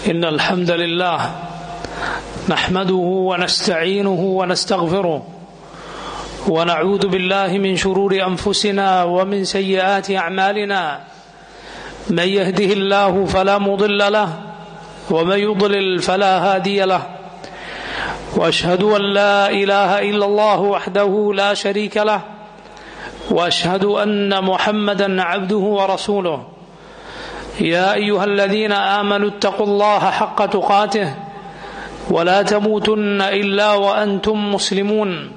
إن الحمد لله نحمده ونستعينه ونستغفره ونعوذ بالله من شرور أنفسنا ومن سيئات أعمالنا من يهده الله فلا مضل له ومن يضلل فلا هادي له واشهد ان لا اله الا الله وحده لا شريك له واشهد ان محمدا عبده ورسوله يا ايها الذين امنوا اتقوا الله حق تقاته ولا تموتن الا وانتم مسلمون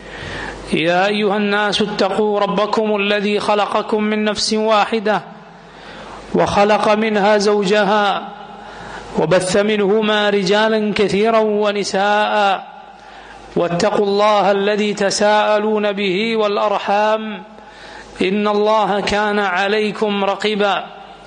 يا ايها الناس اتقوا ربكم الذي خلقكم من نفس واحده وخلق منها زوجها وبث منهما رجالا كثيرا ونساء واتقوا الله الذي تساءلون به والارحام ان الله كان عليكم رقيبا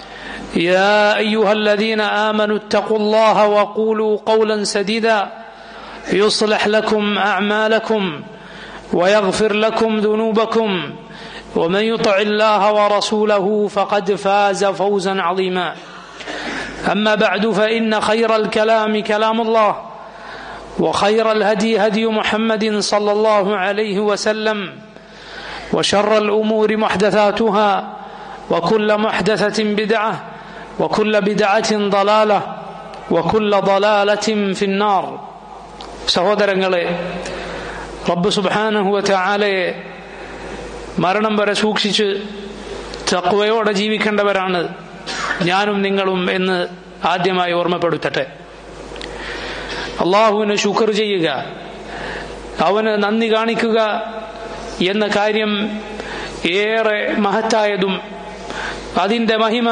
يا ايها الذين امنوا اتقوا الله وقولوا قولا سديدا يصلح لكم اعمالكم ويغفر لكم ذنوبكم ومن يطع الله ورسوله فقد فاز فوزا عظيما اما بعد فان خير الكلام كلام الله وخير الهدي هدي محمد صلى الله عليه وسلم وشر الامور محدثاتها وكل محدثه بدعه وكل بدعه ضلاله وكل ضلاله في النار സഹോദരങ്ങളെ റബ്ബ് സുബാനഹുവ ചാലയെ മരണം വരെ സൂക്ഷിച്ച് തക്വയോടെ ജീവിക്കേണ്ടവരാണ് ഞാനും നിങ്ങളും എന്ന് ആദ്യമായി ഓർമ്മപ്പെടുത്തട്ടെ അള്ളാഹുവിന് ശുക്ർ ചെയ്യുക അവന് നന്ദി കാണിക്കുക എന്ന കാര്യം ഏറെ മഹത്തായതും അതിന്റെ മഹിമ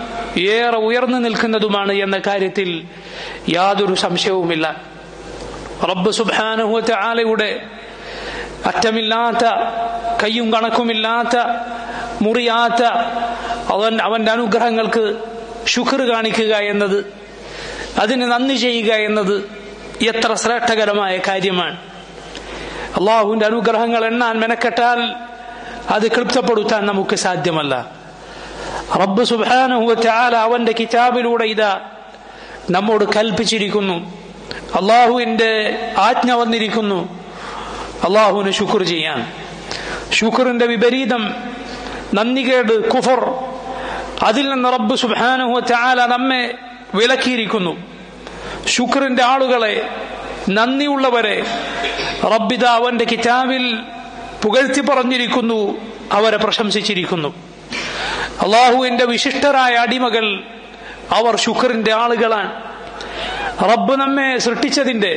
ഏറെ ഉയർന്നു നിൽക്കുന്നതുമാണ് എന്ന കാര്യത്തിൽ യാതൊരു സംശയവുമില്ല റബ്ബ് സുബാനുഹത്തെ ആലയുടെ അറ്റമില്ലാത്ത കയ്യും കണക്കുമില്ലാത്ത മുറിയാത്ത അവൻ അവന്റെ അനുഗ്രഹങ്ങൾക്ക് ശുക്ർ കാണിക്കുക എന്നത് അതിന് നന്ദി ചെയ്യുക എന്നത് എത്ര ശ്രേഷ്ഠകരമായ കാര്യമാണ് അള്ളാഹുവിന്റെ അനുഗ്രഹങ്ങൾ എണ്ണാൻ മെനക്കെട്ടാൽ അത് ക്ലിപ്തപ്പെടുത്താൻ നമുക്ക് സാധ്യമല്ല റബ്ബ് സുബാനുഹുല അവന്റെ കിതാബിലൂടെ ഇതാ നമ്മോട് കൽപ്പിച്ചിരിക്കുന്നു അള്ളാഹുവിന്റെ ആജ്ഞ വന്നിരിക്കുന്നു അള്ളാഹുവിന് ശുക്ർ ചെയ്യാൻ ശുക്റിന്റെ വിപരീതം നന്ദികേട് കുഫർ അതിൽ നിന്ന് റബ്ബ് സുബാനുഹു ചാല നമ്മെ വിലക്കിയിരിക്കുന്നു ശുക്റിന്റെ ആളുകളെ നന്ദിയുള്ളവരെ റബ്ബിത അവന്റെ കിതാബിൽ പുകഴ്ത്തി പറഞ്ഞിരിക്കുന്നു അവരെ പ്രശംസിച്ചിരിക്കുന്നു അള്ളാഹുവിന്റെ വിശിഷ്ടരായ അടിമകൾ അവർ ശുക്റിന്റെ ആളുകളാണ് റബ്ബ് നമ്മെ സൃഷ്ടിച്ചതിന്റെ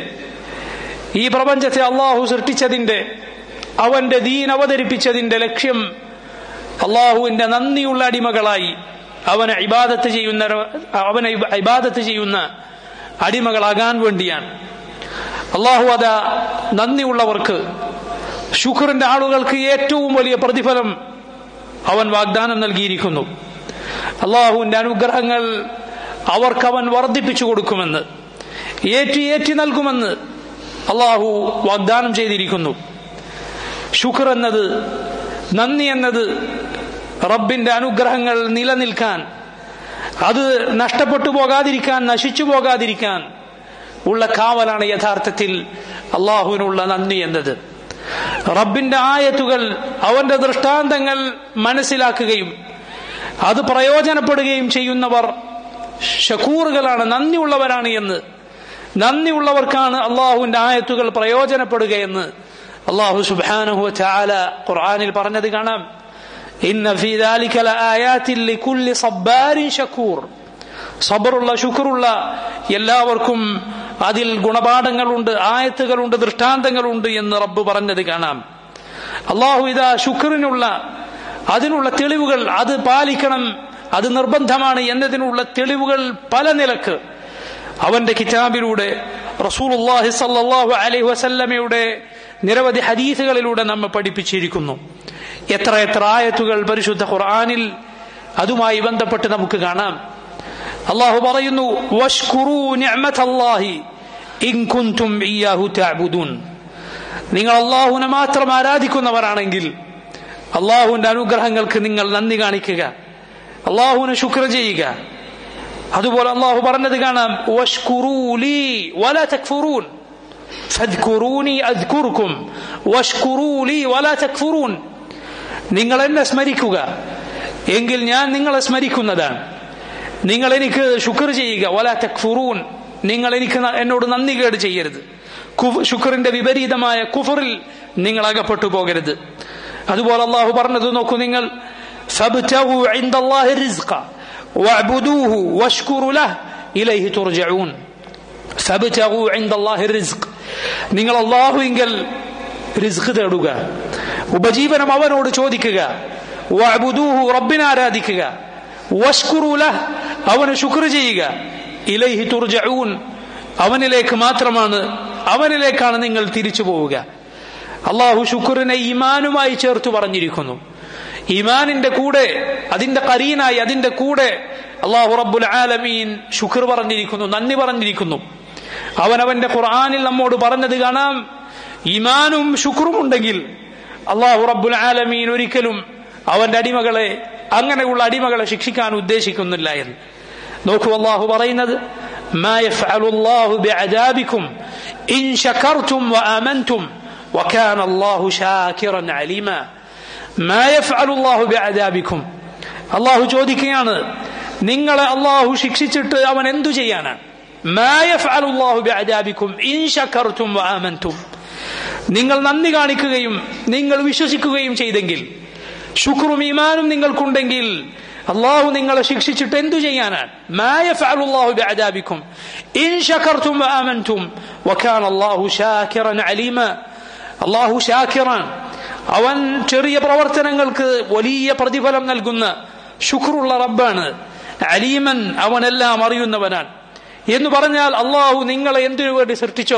ഈ പ്രപഞ്ചത്തെ അള്ളാഹു സൃഷ്ടിച്ചതിന്റെ അവന്റെ ദീൻ അവതരിപ്പിച്ചതിന്റെ ലക്ഷ്യം അള്ളാഹുവിന്റെ നന്ദിയുള്ള അടിമകളായി അവനെ ഇബാദത്ത് ചെയ്യുന്ന അവനെ ഇബാദത്ത് ചെയ്യുന്ന അടിമകളാകാൻ വേണ്ടിയാണ് അള്ളാഹു അത നന്ദിയുള്ളവർക്ക് ശുക്റിന്റെ ആളുകൾക്ക് ഏറ്റവും വലിയ പ്രതിഫലം അവൻ വാഗ്ദാനം നൽകിയിരിക്കുന്നു അള്ളാഹുവിന്റെ അനുഗ്രഹങ്ങൾ അവർക്ക് അവൻ വർദ്ധിപ്പിച്ചു കൊടുക്കുമെന്ന് ഏറ്റി ഏറ്റി നൽകുമെന്ന് അള്ളാഹു വാഗ്ദാനം ചെയ്തിരിക്കുന്നു ശുക്ർ എന്നത് നന്ദി എന്നത് റബ്ബിന്റെ അനുഗ്രഹങ്ങൾ നിലനിൽക്കാൻ അത് നഷ്ടപ്പെട്ടു പോകാതിരിക്കാൻ നശിച്ചു പോകാതിരിക്കാൻ ഉള്ള കാവലാണ് യഥാർത്ഥത്തിൽ അള്ളാഹുവിനുള്ള നന്ദി എന്നത് റബ്ബിന്റെ ആയത്തുകൾ അവന്റെ ദൃഷ്ടാന്തങ്ങൾ മനസ്സിലാക്കുകയും അത് പ്രയോജനപ്പെടുകയും ചെയ്യുന്നവർ ഷക്കൂറുകളാണ് നന്ദിയുള്ളവരാണ് എന്ന് നന്ദിയുള്ളവർക്കാണ് അള്ളാഹുവിന്റെ ആയത്തുകൾ പ്രയോജനപ്പെടുകയെന്ന് അള്ളാഹു സുബാനഹു ചാല ഖുർആാനിൽ പറഞ്ഞത് കാണാം ഇന്ന ഫീ ദാലിക ലആയാത്തിൻ ലികുല്ലി സബ്ബാരിൻ ഷക്കൂർ സബറുള്ള ശുക്റുള്ള എല്ലാവർക്കും അതിൽ ഗുണപാഠങ്ങളുണ്ട് ആയത്തുകളുണ്ട് ദൃഷ്ടാന്തങ്ങളുണ്ട് എന്ന് റബ്ബ് പറഞ്ഞത് കാണാം അള്ളാഹു ഇതാ ശുക്റിനുള്ള അതിനുള്ള തെളിവുകൾ അത് പാലിക്കണം അത് നിർബന്ധമാണ് എന്നതിനുള്ള തെളിവുകൾ പല നിലക്ക് അവന്റെ കിതാബിലൂടെ റസൂലുള്ളാഹി സല്ലല്ലാഹു അലൈഹി വസല്ലമയുടെ നിരവധി ഹദീസുകളിലൂടെ നമ്മെ പഠിപ്പിച്ചിരിക്കുന്നു എത്ര എത്ര ആയത്തുകൾ പരിശുദ്ധ ഖുർആനിൽ അതുമായി ബന്ധപ്പെട്ട് നമുക്ക് കാണാം അള്ളാഹു പറയുന്നു വഷ്കുറൂ നിഅമതല്ലാഹി ഇൻ കുൻതും ഇയ്യാഹു തഅബുദൂൻ നിങ്ങൾ അള്ളാഹുവിനെ മാത്രം ആരാധിക്കുന്നവരാണെങ്കിൽ അള്ളാഹുവിന്റെ അനുഗ്രഹങ്ങൾക്ക് നിങ്ങൾ നന്ദി കാണിക്കുക അള്ളാഹുവിന് ശുക്ര ചെയ്യുക അതുപോലെ അള്ളാഹു പറഞ്ഞത് കാണാം വഷ്കുറൂലി വല തക്ഫുറൂൻ ഫദ്കുറൂനി അദ്കുർക്കും വഷ്കുറൂലി വല തക്ഫുറൂൻ നിങ്ങൾ എന്നെ സ്മരിക്കുക എങ്കിൽ ഞാൻ നിങ്ങളെ സ്മരിക്കുന്നതാണ് നിങ്ങൾ എനിക്ക് ശുക്ർ ചെയ്യുക വല തക്ഫുറൂൻ നിങ്ങൾ എനിക്ക് ന- എന്നോട് നന്ദി കേട് ചെയ്യരുത് കുഫ്- ശുക്റിന്റെ വിപരീതമായ കുഫറിൽ നിങ്ങൾ അകപ്പെട്ടു പോകരുത് അതുപോലെ അള്ളാഹു പറഞ്ഞത് നോക്കൂ നിങ്ങൾ فابتغوا عند الله الرزق واعبدوه واشكروا له إليه ترجعون فابتغوا عند الله الرزق നിങ്ങൾ അള്ളാഹുവിങ്കൽ റിസ്ക് തേടുക ഉപജീവനം അവനോട് ചോദിക്കുക വഅ്ബുദൂഹു റബ്ബിനെ ആരാധിക്കുക വഷ്കുറു ലഹ് അവന് ശുക്ർ ചെയ്യുക ഇലൈഹി തുർജഊൻ അവനിലേക്ക് മാത്രമാണ് അവനിലേക്കാണ് നിങ്ങൾ തിരിച്ചു പോവുക അള്ളാഹു ശുക്റിനെ ഈമാനുമായി ചേർത്ത് പറഞ്ഞിരിക്കുന്നു ഈമാനിന്റെ കൂടെ അതിന്റെ കരീനായി അതിന്റെ കൂടെ അള്ളാഹു റബ്ബുൽ ആലമീൻ ശുക്ർ പറഞ്ഞിരിക്കുന്നു നന്ദി പറഞ്ഞിരിക്കുന്നു അവൻ അവന്റെ ഖുർആാനിൽ നമ്മോട് പറഞ്ഞത് കാണാം ഈമാനും ശുക്രും ഉണ്ടെങ്കിൽ അള്ളാഹു റബ്ബുൽ ആലമീൻ ഒരിക്കലും അവന്റെ അടിമകളെ അങ്ങനെയുള്ള അടിമകളെ ശിക്ഷിക്കാൻ ഉദ്ദേശിക്കുന്നില്ല എന്ന് നോക്കൂ അള്ളാഹു പറയുന്നത് ما يفعل الله بعذابكم إن شكرتم وآمنتم وكان الله شاكرا عليما ما يفعل الله بعذابكم അള്ളാഹു ചോദിക്കുകയാണ് നിങ്ങളെ അള്ളാഹു ശിക്ഷിച്ചിട്ട് അവൻ എന്തു ചെയ്യാനാണ് ما يفعل الله بعذابكم إن شكرتم وآمنتم നിങ്ങൾ നന്ദി കാണിക്കുകയും നിങ്ങൾ വിശ്വസിക്കുകയും ചെയ്തെങ്കിൽ ശുക്രും ഈമാനും നിങ്ങൾക്കുണ്ടെങ്കിൽ അള്ളാഹു നിങ്ങളെ ശിക്ഷിച്ചിട്ട് എന്തു ചെയ്യാനാണ് ما يفعل الله بعذابكم إن شكرتم وآمنتم وكان الله شاكرا عليما അള്ളാഹു ഷാക്കിറാൻ അവൻ ചെറിയ പ്രവർത്തനങ്ങൾക്ക് വലിയ പ്രതിഫലം നൽകുന്ന ശുക്രുള്ള റബ്ബാണ് അലീമൻ അവനെല്ലാം അറിയുന്നവനാണ് എന്ന് പറഞ്ഞാൽ അള്ളാഹു നിങ്ങളെ എന്തിനു വേണ്ടി സൃഷ്ടിച്ചോ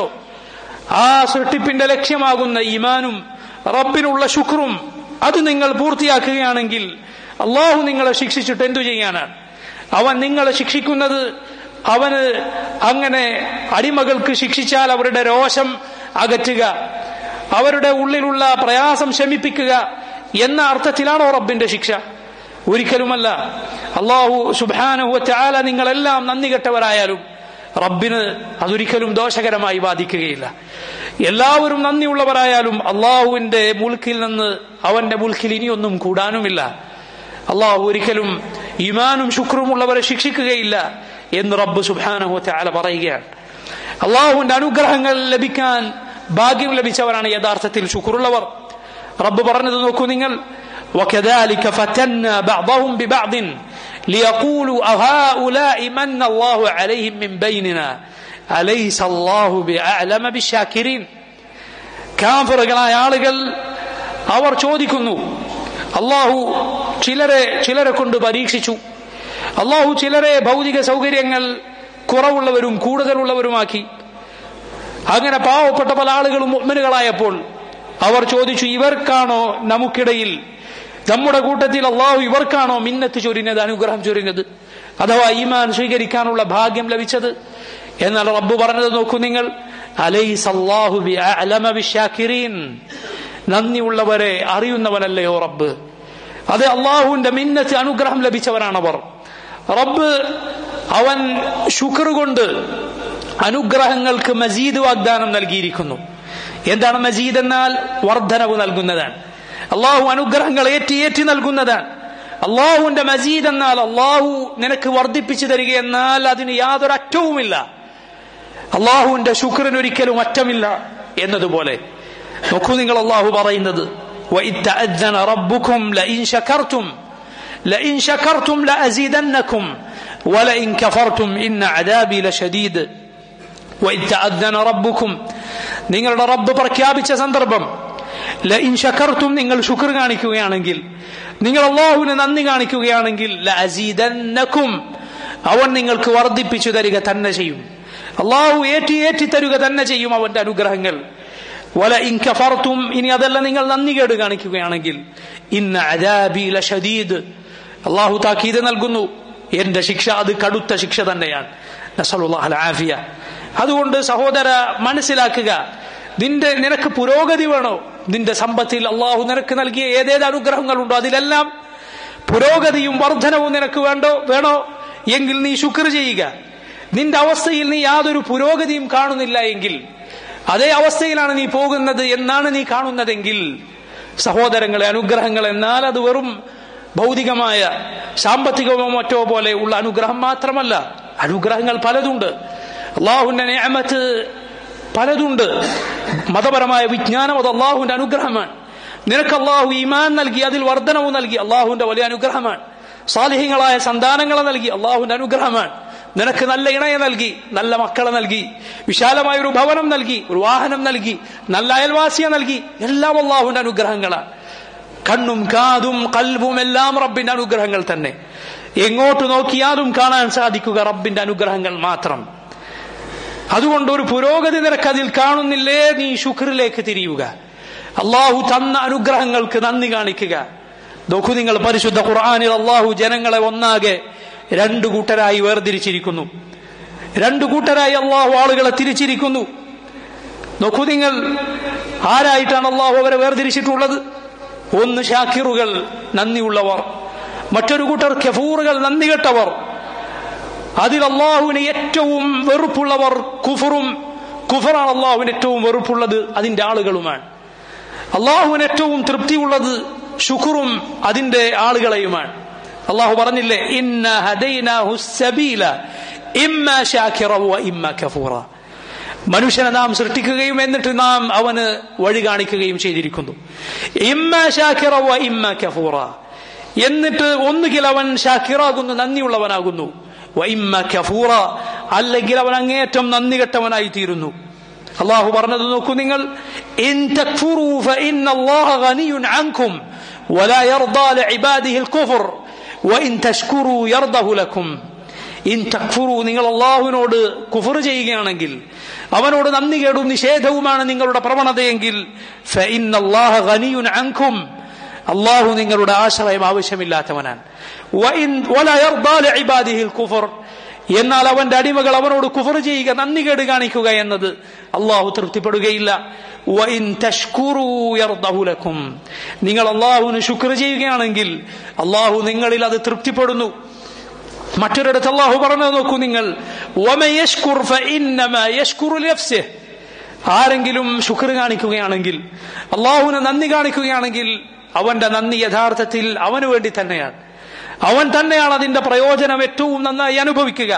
ആ സൃഷ്ടിപ്പിന്റെ ലക്ഷ്യമാകുന്ന ഈമാനും റബ്ബിനുള്ള ശുക്രും അത് നിങ്ങൾ പൂർത്തിയാക്കുകയാണെങ്കിൽ അള്ളാഹു നിങ്ങളെ ശിക്ഷിച്ചിട്ട് എന്തു ചെയ്യാനാണ് അവൻ നിങ്ങളെ ശിക്ഷിക്കുന്നത് അവന് അങ്ങനെ അടിമകൾക്ക് ശിക്ഷിച്ചാൽ അവരുടെ രോഷം അകറ്റുക അവരുടെ ഉള്ളിലുള്ള പ്രയാസം ശമിപ്പിക്കുക എന്ന അർത്ഥത്തിലാണോ റബ്ബിന്റെ ശിക്ഷ ഒരിക്കലുമല്ല അള്ളാഹു സുബാനഹു ചാല നിങ്ങളെല്ലാം നന്ദി കെട്ടവരായാലും റബ്ബിന് അതൊരിക്കലും ദോഷകരമായി ബാധിക്കുകയില്ല എല്ലാവരും നന്ദിയുള്ളവരായാലും അള്ളാഹുവിന്റെ മുൽക്കിൽ നിന്ന് അവന്റെ മുൽക്കിൽ ഇനിയൊന്നും കൂടാനുമില്ല അള്ളാഹു ഒരിക്കലും ഇമാനും ശുക്രുമുള്ളവരെ ശിക്ഷിക്കുകയില്ല എന്ന് റബ്ബ് സുബാനഹു ചാല പറയുകയാണ് അള്ളാഹുവിന്റെ അനുഗ്രഹങ്ങൾ ലഭിക്കാൻ ഭാഗ്യം ലഭിച്ചവരാണ് യഥാർത്ഥത്തിൽ ശുക്രുള്ളവർ റബ്ബ് പറഞ്ഞത് നോക്കൂ നിങ്ങൾ وكذلك فتنا بعضهم ببعض ليقولوا أهؤلاء من الله عليهم من بيننا أليس الله بأعلم بالشاكرين കാഫറുകളായ ആളുകൾ അവർ ചോദിക്കുന്നു അള്ളാഹു ചിലരെ ചിലരെ കൊണ്ട് പരീക്ഷിച്ചു അള്ളാഹു ചിലരെ ഭൗതിക സൗകര്യങ്ങൾ കുറവുള്ളവരും കൂടുതലുള്ളവരുമാക്കി അങ്ങനെ പാവപ്പെട്ട പല ആളുകളും മുഅ്മിനുകളായപ്പോൾ അവർ ചോദിച്ചു ഇവർക്കാണോ നമുക്കിടയിൽ നമ്മുടെ കൂട്ടത്തിൽ അള്ളാഹു ഇവർക്കാണോ മിന്നത്ത് ചൊരിഞ്ഞത് അനുഗ്രഹം ചൊരിഞ്ഞത് അഥവാ ഈമാൻ സ്വീകരിക്കാനുള്ള ഭാഗ്യം ലഭിച്ചത് എന്നാൽ റബ്ബ് പറഞ്ഞത് നോക്കൂ നിങ്ങൾ അലൈസ് അല്ലാഹു ബിഅഅലമ ബിശാകിരീൻ നന്ദിയുള്ളവരെ അറിയുന്നവനല്ലയോ റബ്ബ് അത് അള്ളാഹുവിന്റെ മിന്നത്ത് അനുഗ്രഹം ലഭിച്ചവരാണവർ റബ്ബ് അവൻ ശുക്ർ കൊണ്ട് അനുഗ്രഹങ്ങൾക്ക് മജീദ് വാഗ്ദാനം നൽകിയിരിക്കുന്നു എന്താണ് മജീദ് എന്നാൽ വർധനവ് നൽകുന്നതാണ് അള്ളാഹു അനുഗ്രഹങ്ങൾ ഏറ്റി ഏറ്റി നൽകുന്നതാണ് അള്ളാഹുവിന്റെ മജീദ് എന്നാൽ അള്ളാഹു നിനക്ക് വർദ്ധിപ്പിച്ചു തരിക എന്നാൽ അതിന് യാതൊരു അറ്റവുമില്ല അള്ളാഹുവിന്റെ ശുക്രന് ഒരിക്കലും അറ്റമില്ല എന്നതുപോലെ നോക്കൂ നിങ്ങൾ അള്ളാഹു പറയുന്നത് وَإِذْ تَأَذَّنَ رَبُّكُمْ لَئِن شَكَرْتُمْ لئن شكرتم لأزيدنكم ولئن كفرتم إن عذابي لشديد وإذ تأذن ربكم നിങ്ങളുടെ റബ്ബ് പ്രഖ്യാപിച്ച സന്ദർഭം ലഇൻ ശക്കർത്തും നിങ്ങൾ ശുക്ർ കാണിക്കുകയാണെങ്കിൽ നിങ്ങൾ അള്ളാഹുവിന് നന്ദി കാണിക്കുകയാണെങ്കിൽ ലഅസീദന്നക്കും അവൻ നിങ്ങൾക്ക് വർദ്ധിപ്പിച്ചു തരിക തന്നെ ചെയ്യും അള്ളാഹു ഏറ്റി ഏറ്റി തരുക തന്നെ ചെയ്യും അവന്റെ അനുഗ്രഹങ്ങൾ വല ഇൻ കഫർത്തും ഇനി അതല്ല നിങ്ങൾ നന്ദി കേട് കാണിക്കുകയാണെങ്കിൽ ഇന്ന അദാബി ലഷദീദ് അള്ളാഹു താക്കീത് നൽകുന്നു എന്റെ ശിക്ഷ അത് കടുത്ത ശിക്ഷ തന്നെയാണ് നസലുല്ലാഹ് ആഫിയ അതുകൊണ്ട് സഹോദര മനസ്സിലാക്കുക നിന്റെ നിനക്ക് പുരോഗതി വേണോ നിന്റെ സമ്പത്തിൽ അള്ളാഹു നിനക്ക് നൽകിയ ഏതേത് അനുഗ്രഹങ്ങളുണ്ടോ അതിലെല്ലാം പുരോഗതിയും വർധനവും നിനക്ക് വേണ്ടോ വേണോ എങ്കിൽ നീ ശുക്ർ ചെയ്യുക നിന്റെ അവസ്ഥയിൽ നീ യാതൊരു പുരോഗതിയും കാണുന്നില്ല എങ്കിൽ അതേ അവസ്ഥയിലാണ് നീ പോകുന്നത് എന്നാണ് നീ കാണുന്നതെങ്കിൽ സഹോദരങ്ങളെ അനുഗ്രഹങ്ങൾ എന്നാൽ അത് വെറും ഭൗതികമായ സാമ്പത്തികമോ മറ്റോ പോലെ ഉള്ള അനുഗ്രഹം മാത്രമല്ല അനുഗ്രഹങ്ങൾ പലതുണ്ട് അള്ളാഹുന്റെ നിയമത്ത് പലതുണ്ട് മതപരമായ വിജ്ഞാനം അത് അള്ളാഹുവിന്റെ അനുഗ്രഹമാണ് നിനക്ക് അള്ളാഹു ഈമാൻ നൽകി അതിൽ വർധനവും നൽകി അള്ളാഹുവിന്റെ വലിയ അനുഗ്രഹമാണ് സാലിഹ്യങ്ങളായ സന്താനങ്ങളെ നൽകി അള്ളാഹുവിന്റെ അനുഗ്രഹമാണ് നിനക്ക് നല്ല ഇണയെ നൽകി നല്ല മക്കളെ നൽകി വിശാലമായ ഒരു ഭവനം നൽകി ഒരു വാഹനം നൽകി നല്ല അയൽവാസിയെ നൽകി എല്ലാം അള്ളാഹുവിന്റെ അനുഗ്രഹങ്ങളാണ് കണ്ണും കാതും കൽവും എല്ലാം റബ്ബിന്റെ അനുഗ്രഹങ്ങൾ തന്നെ എങ്ങോട്ട് നോക്കിയാലും കാണാൻ സാധിക്കുക റബ്ബിന്റെ അനുഗ്രഹങ്ങൾ മാത്രം അതുകൊണ്ട് ഒരു പുരോഗതി നിനക്ക് അതിൽ കാണുന്നില്ലേ നീ ശുക്രിലേക്ക് തിരിയുക അള്ളാഹു തന്ന അനുഗ്രഹങ്ങൾക്ക് നന്ദി കാണിക്കുക നോക്കൂ നിങ്ങൾ പരിശുദ്ധ ഖുർആാനിൽ അള്ളാഹു ജനങ്ങളെ ഒന്നാകെ രണ്ടു കൂട്ടരായി വേർതിരിച്ചിരിക്കുന്നു രണ്ടു കൂട്ടരായി അള്ളാഹു ആളുകളെ തിരിച്ചിരിക്കുന്നു നോക്കൂ നിങ്ങൾ ആരായിട്ടാണ് അള്ളാഹു അവരെ വേർതിരിച്ചിട്ടുള്ളത് ഒന്ന് ഷാക്കിറുകൾ നന്ദിയുള്ളവർ മറ്റൊരു കൂട്ടർ കെഫൂറുകൾ നന്ദി കെട്ടവർ അതിൽ അള്ളാഹുവിന് ഏറ്റവും വെറുപ്പുള്ളവർ കുഫറും കുഫറാണ് അള്ളാഹുവിന് ഏറ്റവും വെറുപ്പുള്ളത് അതിന്റെ ആളുകളുമാണ് അള്ളാഹുവിന് ഏറ്റവും തൃപ്തിയുള്ളത് ശുക്റും അതിന്റെ ആളുകളെയുമാണ് അള്ളാഹു പറഞ്ഞില്ലേ ഇന്ന ഹദൈനാഹു സബീല ഇമ്മ ഷാക്കിറ വ ഇമ്മ കഫൂറ മനുഷ്യനെ നാം സൃഷ്ടിക്കുകയും എന്നിട്ട് നാം അവന് വഴി കാണിക്കുകയും ചെയ്തിരിക്കുന്നു ഇമ്മ ഷാക്കിറ വ ഇമ്മ കഫൂറ എന്നിട്ട് ഒന്നുകിൽ അവൻ ഷാക്കിറാകുന്നു നന്ദിയുള്ളവനാകുന്നു വ ഇമ്മ കഫൂറ അല്ലെങ്കിൽ അവൻ അങ്ങേറ്റം നന്ദി കെട്ടവനായി തീരുന്നു അള്ളാഹു പറഞ്ഞത് നോക്കൂ നിങ്ങൾ ഇൻ തക്ഫുറു ഫഇന്ന അല്ലാഹ ഗനിയുൻ അൻകും വലാ യർദാ ലിഇബാദിഹി الكفر وإن تشكروا يرضه لكم ഇൻ തക്ഫുറു നിങ്ങൾ അള്ളാഹുവിനോട് കുഫർ ചെയ്യുകയാണെങ്കിൽ അവനോട് നന്ദി കേടും നിഷേധവുമാണ് നിങ്ങളുടെ പ്രവണതയെങ്കിൽ ഗനിയുൻ അൻകും അള്ളാഹു നിങ്ങളുടെ ആശ്രയം ആവശ്യമില്ലാത്തവനാണ് കുഫർ എന്നാൽ അവന്റെ അടിമകൾ അവനോട് കുഫർ ചെയ്യുക നന്ദി കേട് കാണിക്കുക എന്നത് അള്ളാഹു തൃപ്തിപ്പെടുകയില്ല നിങ്ങൾ അള്ളാഹുവിന് ശുക്ർ ചെയ്യുകയാണെങ്കിൽ അള്ളാഹു നിങ്ങളിൽ അത് തൃപ്തിപ്പെടുന്നു മറ്റൊരിടത്ത് അള്ളാഹു പറഞ്ഞു നോക്കൂ നിങ്ങൾ ആരെങ്കിലും ശുക്ർ കാണിക്കുകയാണെങ്കിൽ അള്ളാഹുവിന് നന്ദി കാണിക്കുകയാണെങ്കിൽ അവന്റെ നന്ദി യഥാർത്ഥത്തിൽ അവന് വേണ്ടി തന്നെയാണ് അവൻ തന്നെയാണ് അതിന്റെ പ്രയോജനം ഏറ്റവും നന്നായി അനുഭവിക്കുക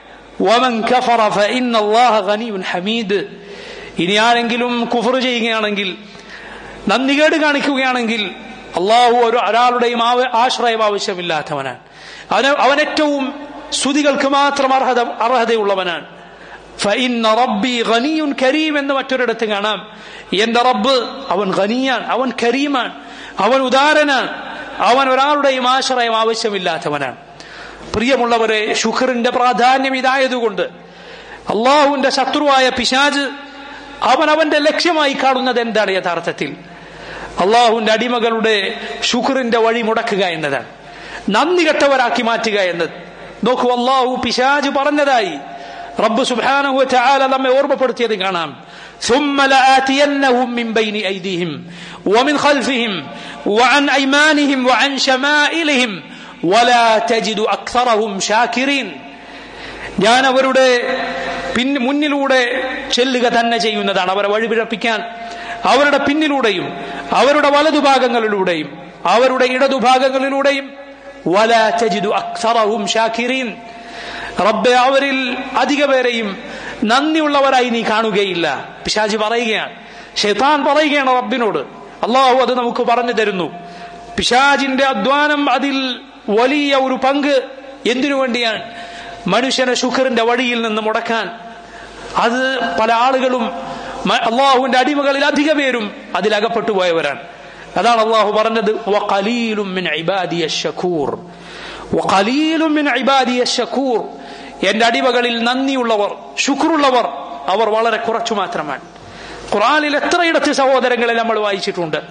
ഹമീദ് ഇനി ആരെങ്കിലും കുഫർ ചെയ്യുകയാണെങ്കിൽ നന്ദികേട് കാണിക്കുകയാണെങ്കിൽ അള്ളാഹു ഒരു ഒരാളുടെയും ആശ്രയം ആവശ്യമില്ലാത്തവനാണ് അവന് അവൻ ഏറ്റവും സ്തുതികൾക്ക് മാത്രം അർഹത അർഹതയുള്ളവനാണ് റബ്ബി ഖനിയുൻ കരീം എന്ന് മറ്റൊരിടത്ത് കാണാം എന്റെ റബ്ബ് അവൻ ഖനിയാൻ അവൻ കരീമാണ് അവൻ ഉദാരനാണ് അവൻ ഒരാളുടെയും ആശ്രയം ആവശ്യമില്ലാത്തവനാണ് പ്രിയമുള്ളവരെ ഷുഖറിന്റെ പ്രാധാന്യം ഇതായതുകൊണ്ട് അള്ളാഹുവിന്റെ ശത്രുവായ പിശാജ് അവൻ അവന്റെ ലക്ഷ്യമായി കാണുന്നത് എന്താണ് യഥാർത്ഥത്തിൽ അള്ളാഹുവിന്റെ അടിമകളുടെ ഷുഖറിന്റെ വഴി മുടക്കുക എന്നതാണ് നന്ദി കെട്ടവരാക്കി മാറ്റുക എന്നത് നോക്കൂ അള്ളാഹു പിശാജ് പറഞ്ഞതായി റബ്ബ് സുബ്ഹാനഹു തആല നമ്മെ ഓർമ്മപ്പെടുത്തിയത് കാണാം ثم لآتينهم من بين أيديهم ومن خلفهم وعن أيمانهم وعن شمائلهم ولا تجد أكثرهم شاكرين ഞാൻ അവരുടെ പിൻ മുന്നിലൂടെ ചെല്ലുക തന്നെ ചെയ്യുന്നതാണ് അവരെ വഴിപിഴപ്പിക്കാൻ അവരുടെ പിന്നിലൂടെയും അവരുടെ വലതുഭാഗങ്ങളിലൂടെയും അവരുടെ ഇടതുഭാഗങ്ങളിലൂടെയും വല തജിദു അക്സറഹും ഷാക്കിരീൻ റബ്ബെ അവരിൽ അധിക പേരെയും നന്ദിയുള്ളവരായി നീ കാണുകയില്ല പിശാജി പറയുകയാണ് ഷെയ്ത്താൻ പറയുകയാണ് റബ്ബിനോട് അള്ളാഹു അത് നമുക്ക് പറഞ്ഞു തരുന്നു പിശാജിന്റെ അധ്വാനം അതിൽ വലിയ ഒരു പങ്ക് എന്തിനു വേണ്ടിയാണ് മനുഷ്യനെ ശുഖറിന്റെ വഴിയിൽ നിന്ന് മുടക്കാൻ അത് പല ആളുകളും അള്ളാഹുവിന്റെ അടിമകളിൽ അധിക പേരും അതിൽ അകപ്പെട്ടു പോയവരാണ് അതാണ് അള്ളാഹു പറഞ്ഞത് എന്റെ അടിമകളിൽ നന്ദിയുള്ളവർ ശുക്രുള്ളവർ അവർ വളരെ കുറച്ചു മാത്രമാണ് ഖുറാനിൽ എത്രയിടത്ത് സഹോദരങ്ങളെ നമ്മൾ വായിച്ചിട്ടുണ്ട്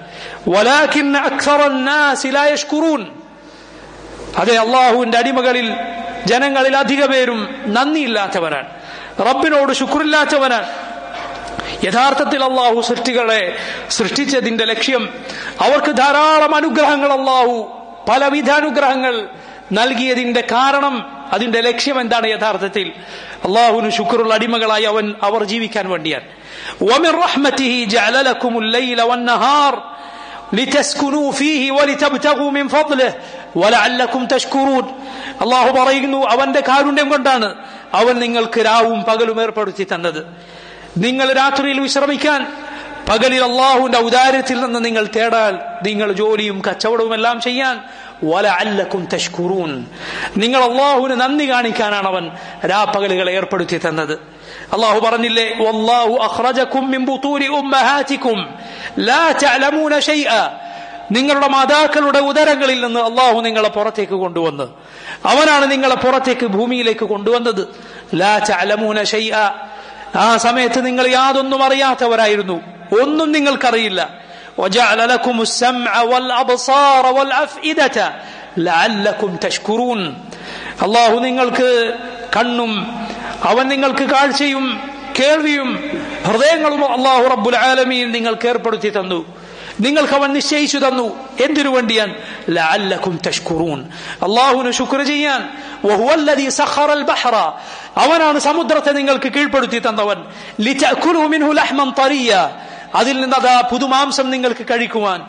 അതെ അള്ളാഹുവിന്റെ അടിമകളിൽ ജനങ്ങളിൽ അധിക പേരും നന്ദിയില്ലാത്തവരാണ് റബ്ബിനോട് ശുക്രില്ലാത്തവനാണ് യഥാർത്ഥത്തിൽ അള്ളാഹു സൃഷ്ടികളെ സൃഷ്ടിച്ചതിന്റെ ലക്ഷ്യം അവർക്ക് ധാരാളം അനുഗ്രഹങ്ങൾ അള്ളാഹു പലവിധ അനുഗ്രഹങ്ങൾ നൽകിയതിന്റെ കാരണം അതിന്റെ ലക്ഷ്യം എന്താണ് യഥാർത്ഥത്തിൽ അള്ളാഹുവിന് ശുക്രുള്ള അടിമകളായി അവൻ അവർ ജീവിക്കാൻ വേണ്ടിയാണ് ومن رحمته جعل لكم الليل والنهار لتسكنوا فيه ولتبتغوا من فضله ولعلكم تشكرون അള്ളാഹു പറയുന്നു അവന്റെ കാരുണ്യം കൊണ്ടാണ് അവൻ നിങ്ങൾക്ക് രാവും പകലും ഏർപ്പെടുത്തി തന്നത് നിങ്ങൾ രാത്രിയിൽ വിശ്രമിക്കാൻ പകലിൽ അള്ളാഹുവിന്റെ ഔദാര്യത്തിൽ നിന്ന് നിങ്ങൾ തേടാൽ നിങ്ങൾ ജോലിയും കച്ചവടവും എല്ലാം ചെയ്യാൻ വല അല്ലക്കും തഷ്കുറൂൻ നിങ്ങൾ അള്ളാഹുവിന് നന്ദി കാണിക്കാനാണ് അവൻ രാപ്പകലുകളെ ഏർപ്പെടുത്തി തന്നത് അള്ളാഹു പറഞ്ഞില്ലേ വല്ലാഹു അഖ്റജക്കും മിൻ ബുതൂരി ഉമ്മഹാതിക്കും ലാ തഅലമൂന ഷൈഅ നിങ്ങളുടെ മാതാക്കളുടെ ഉദരങ്ങളിൽ നിന്ന് അള്ളാഹു നിങ്ങളെ പുറത്തേക്ക് കൊണ്ടുവന്ന് അവനാണ് നിങ്ങളെ പുറത്തേക്ക് ഭൂമിയിലേക്ക് കൊണ്ടുവന്നത് ലാ തഅലമൂന ഷൈഅ ആ സമയത്ത് നിങ്ങൾ യാതൊന്നും അറിയാത്തവരായിരുന്നു ഒന്നും നിങ്ങൾക്കറിയില്ല وجعل لكم السمع والأبصار والأفئدة لعلكم تشكرون അള്ളാഹു നിങ്ങൾക്ക് കണ്ണും അവൻ നിങ്ങൾക്ക് കാഴ്ചയും കേൾവിയും ഹൃദയങ്ങളും അള്ളാഹു റബ്ബുൽ ആലമീൻ നിങ്ങൾക്ക് ഏർപ്പെടുത്തി തന്നു നിങ്ങൾക്ക് അവൻ നിശ്ചയിച്ചു തന്നു എന്തിനു വേണ്ടിയാൻ ലഅല്ലക്കും തഷ്കുറൂൻ അള്ളാഹുവിന് ശുക്ർ ചെയ്യാൻ വഹുവല്ലദീ സഖറൽ ബഹ്റ അവനാണ് സമുദ്രത്തെ നിങ്ങൾക്ക് കീഴ്പ്പെടുത്തി തന്നവൻ ലിതഅകുലു മിൻഹു ലഹ്മൻ തറിയ അതിൽ നിന്ന് അതാ പുതുമാംസം നിങ്ങൾക്ക് കഴിക്കുവാൻ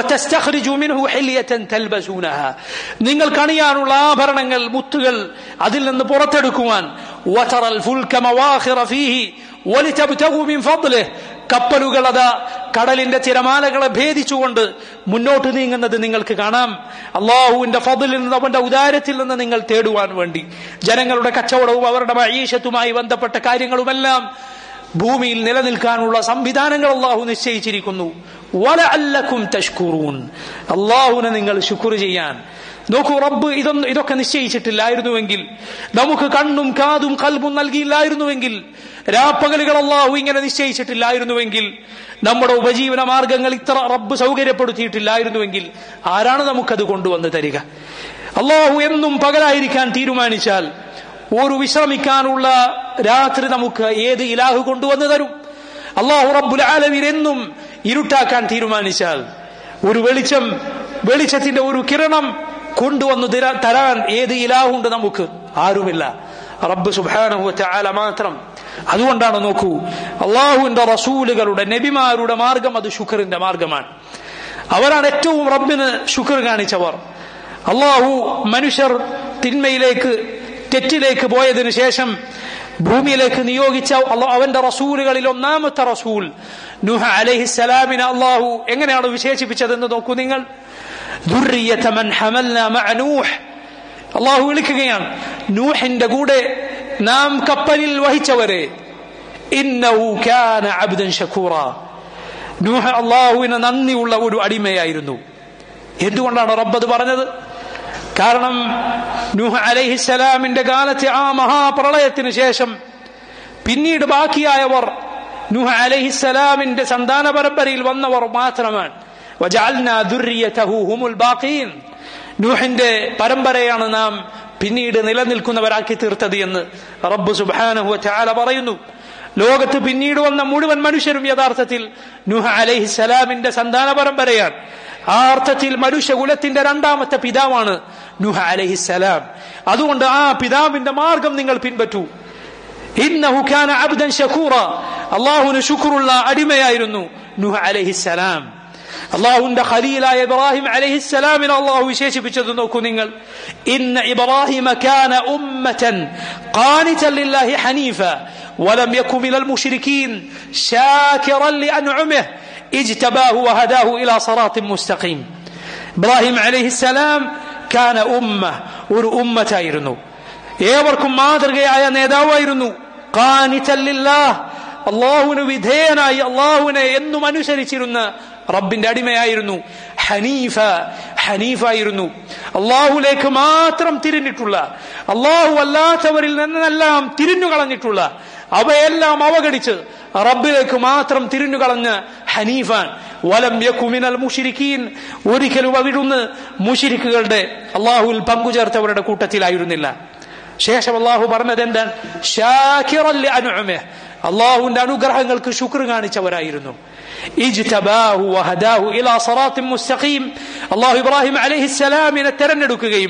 നിങ്ങൾ കണിയാനുള്ള ആഭരണങ്ങൾ മുത്തുകൾ അതിൽ നിന്ന് പുറത്തെടുക്കുവാൻ കപ്പലുകൾ അതാ കടലിന്റെ തിരമാലകളെ ഭേദിച്ചുകൊണ്ട് മുന്നോട്ട് നീങ്ങുന്നത് നിങ്ങൾക്ക് കാണാം അള്ളാഹുവിന്റെ ഫതിൽ നിന്ന് അവന്റെ ഉദാരത്തിൽ നിന്ന് നിങ്ങൾ തേടുവാൻ വേണ്ടി ജനങ്ങളുടെ കച്ചവടവും അവരുടെ മഴീഷത്തുമായി ബന്ധപ്പെട്ട കാര്യങ്ങളുമെല്ലാം ഭൂമിയിൽ നിലനിൽക്കാനുള്ള സംവിധാനങ്ങൾ അള്ളാഹു നിശ്ചയിച്ചിരിക്കുന്നു വല അല്ലക്കും തഷ്കുറൂൻ അള്ളാഹുവിനെ നിങ്ങൾ ശുക്ർ ചെയ്യാൻ നോക്കൂ റബ്ബ് ഇതൊന്നും ഇതൊക്കെ നിശ്ചയിച്ചിട്ടില്ലായിരുന്നുവെങ്കിൽ നമുക്ക് കണ്ണും കാതും കൽബും നൽകിയില്ലായിരുന്നുവെങ്കിൽ രാപ്പകലുകൾ അള്ളാഹു ഇങ്ങനെ നിശ്ചയിച്ചിട്ടില്ലായിരുന്നുവെങ്കിൽ നമ്മുടെ ഉപജീവന മാർഗങ്ങൾ ഇത്ര റബ്ബ് സൗകര്യപ്പെടുത്തിയിട്ടില്ലായിരുന്നുവെങ്കിൽ ആരാണ് നമുക്കത് കൊണ്ടുവന്ന് തരിക അള്ളാഹു എന്നും പകലായിരിക്കാൻ തീരുമാനിച്ചാൽ ഒരു വിശ്രമിക്കാനുള്ള രാത്രി നമുക്ക് ഏത് ഇലാഹു കൊണ്ടുവന്ന് തരും അള്ളാഹു റബ്ബുൽ ആലമീൻ എന്നും ഇരുട്ടാക്കാൻ തീരുമാനിച്ചാൽ ഒരു വെളിച്ചം വെളിച്ചത്തിന്റെ ഒരു കിരണം കൊണ്ടുവന്നു തരാൻ ഏത് ഇലാഹുണ്ട് നമുക്ക് ആരുമില്ല റബ്ബ് സുബാനഹു ആല മാത്രം അതുകൊണ്ടാണ് നോക്കൂ അള്ളാഹുവിന്റെ റസൂലുകളുടെ നബിമാരുടെ മാർഗം അത് ശുക്റിന്റെ മാർഗമാണ് അവരാണ് ഏറ്റവും റബ്ബിന് ശുക്ർ കാണിച്ചവർ അള്ളാഹു മനുഷ്യർ തിന്മയിലേക്ക് തെറ്റിലേക്ക് പോയതിനു ശേഷം ഭൂമിയിലേക്ക് നിയോഗിച്ച അവന്റെ റസൂലുകളിൽ ഒന്നാമത്തെ റസൂൽ നുഹ അലഹിസലാമിനെ അള്ളാഹു എങ്ങനെയാണ് വിശേഷിപ്പിച്ചതെന്ന് നോക്കൂ നിങ്ങൾ അള്ളാഹു വിളിക്കുകയാണ് നൂഹിന്റെ കൂടെ നാം കപ്പലിൽ വഹിച്ചവരെ നൂഹ അള്ളാഹുവിന് നന്ദിയുള്ള ഒരു അടിമയായിരുന്നു എന്തുകൊണ്ടാണ് റബ്ബത് പറഞ്ഞത് കാരണം നൂഹ് അലഹിസലാമിന്റെ കാലത്തെ ആ മഹാപ്രളയത്തിന് ശേഷം പിന്നീട് ബാക്കിയായവർ നൂഹ് അലഹിസലാമിന്റെ സന്താന പരമ്പരയിൽ വന്നവർ മാത്രമാണ് നൂഹിന്റെ പരമ്പരയാണ് നാം പിന്നീട് നിലനിൽക്കുന്നവരാക്കി തീർത്തത് എന്ന് റബ്ബ് സുബാനഹു ചാല പറയുന്നു ലോകത്ത് പിന്നീട് വന്ന മുഴുവൻ മനുഷ്യരും യഥാർത്ഥത്തിൽ നുഹ അലഹിസലാമിന്റെ സന്താന പരമ്പരയാണ് ആ അർത്ഥത്തിൽ മനുഷ്യകുലത്തിന്റെ രണ്ടാമത്തെ പിതാവാണ് നുഹ അലഹിസലാം അതുകൊണ്ട് ആ പിതാവിന്റെ മാർഗം നിങ്ങൾ പിൻപറ്റൂ ഇന്നഹു ഖാന അബ്ദൻ ഷക്കൂറ അള്ളാഹുവിന് ശുക്രുള്ള അടിമയായിരുന്നു നുഹ അലഹിസലാം അള്ളാഹുവിന്റെ ഖലീലായ ഇബ്രാഹിം അലഹിസലാമിനെ അള്ളാഹു വിശേഷിപ്പിച്ചത് നോക്കൂ നിങ്ങൾ ഇന്ന ഇബ്രാഹിം കാന ഉമ്മതൻ ഖാനിതൻ ലില്ലാഹി ഹനീഫ ولم يكن من المشركين شاكرا لأنعمه اجتباه وهداه إلى صراط مستقيم إبراهيم عليه السلام كان أمة ഒരു ഉമ്മത്തായിരുന്നു ഏവർക്കും മാതൃകയായ നേതാവായിരുന്നു കാനിത്തല്ലില്ലാഹ് അള്ളാഹുവിന് വിധേയനായി അള്ളാഹുവിനെ എന്നും അനുസരിച്ചിരുന്ന റബ്ബിന്റെ അടിമയായിരുന്നു ഹനീഫ ഹനീഫായിരുന്നു അള്ളാഹുലേക്ക് മാത്രം തിരിഞ്ഞിട്ടുള്ള അള്ളാഹു അല്ലാത്തവരിൽ നിന്നെല്ലാം തിരിഞ്ഞു കളഞ്ഞിട്ടുള്ള അവയെല്ലാം അവഗണിച്ച് റബ്ബിലേക്ക് മാത്രം തിരിഞ്ഞു കളഞ്ഞ ഹനീഫാൻ വലം യക്കുമിനൽ മുഷിരിക്കീൻ ഒരിക്കലും അവിടുന്ന് മുഷിരിക്കുകളുടെ അള്ളാഹുവിൽ പങ്കുചേർത്തവരുടെ കൂട്ടത്തിലായിരുന്നില്ല ശേഷം അള്ളാഹു പറഞ്ഞത് എന്താണ് ഷാക്കിറല്ലി അനുഅമെ അള്ളാഹുവിന്റെ അനുഗ്രഹങ്ങൾക്ക് ശുക്ർ കാണിച്ചവരായിരുന്നു അള്ളാഹു ഇബ്രാഹിം അലഹിസ്സലാമിനെ തെരഞ്ഞെടുക്കുകയും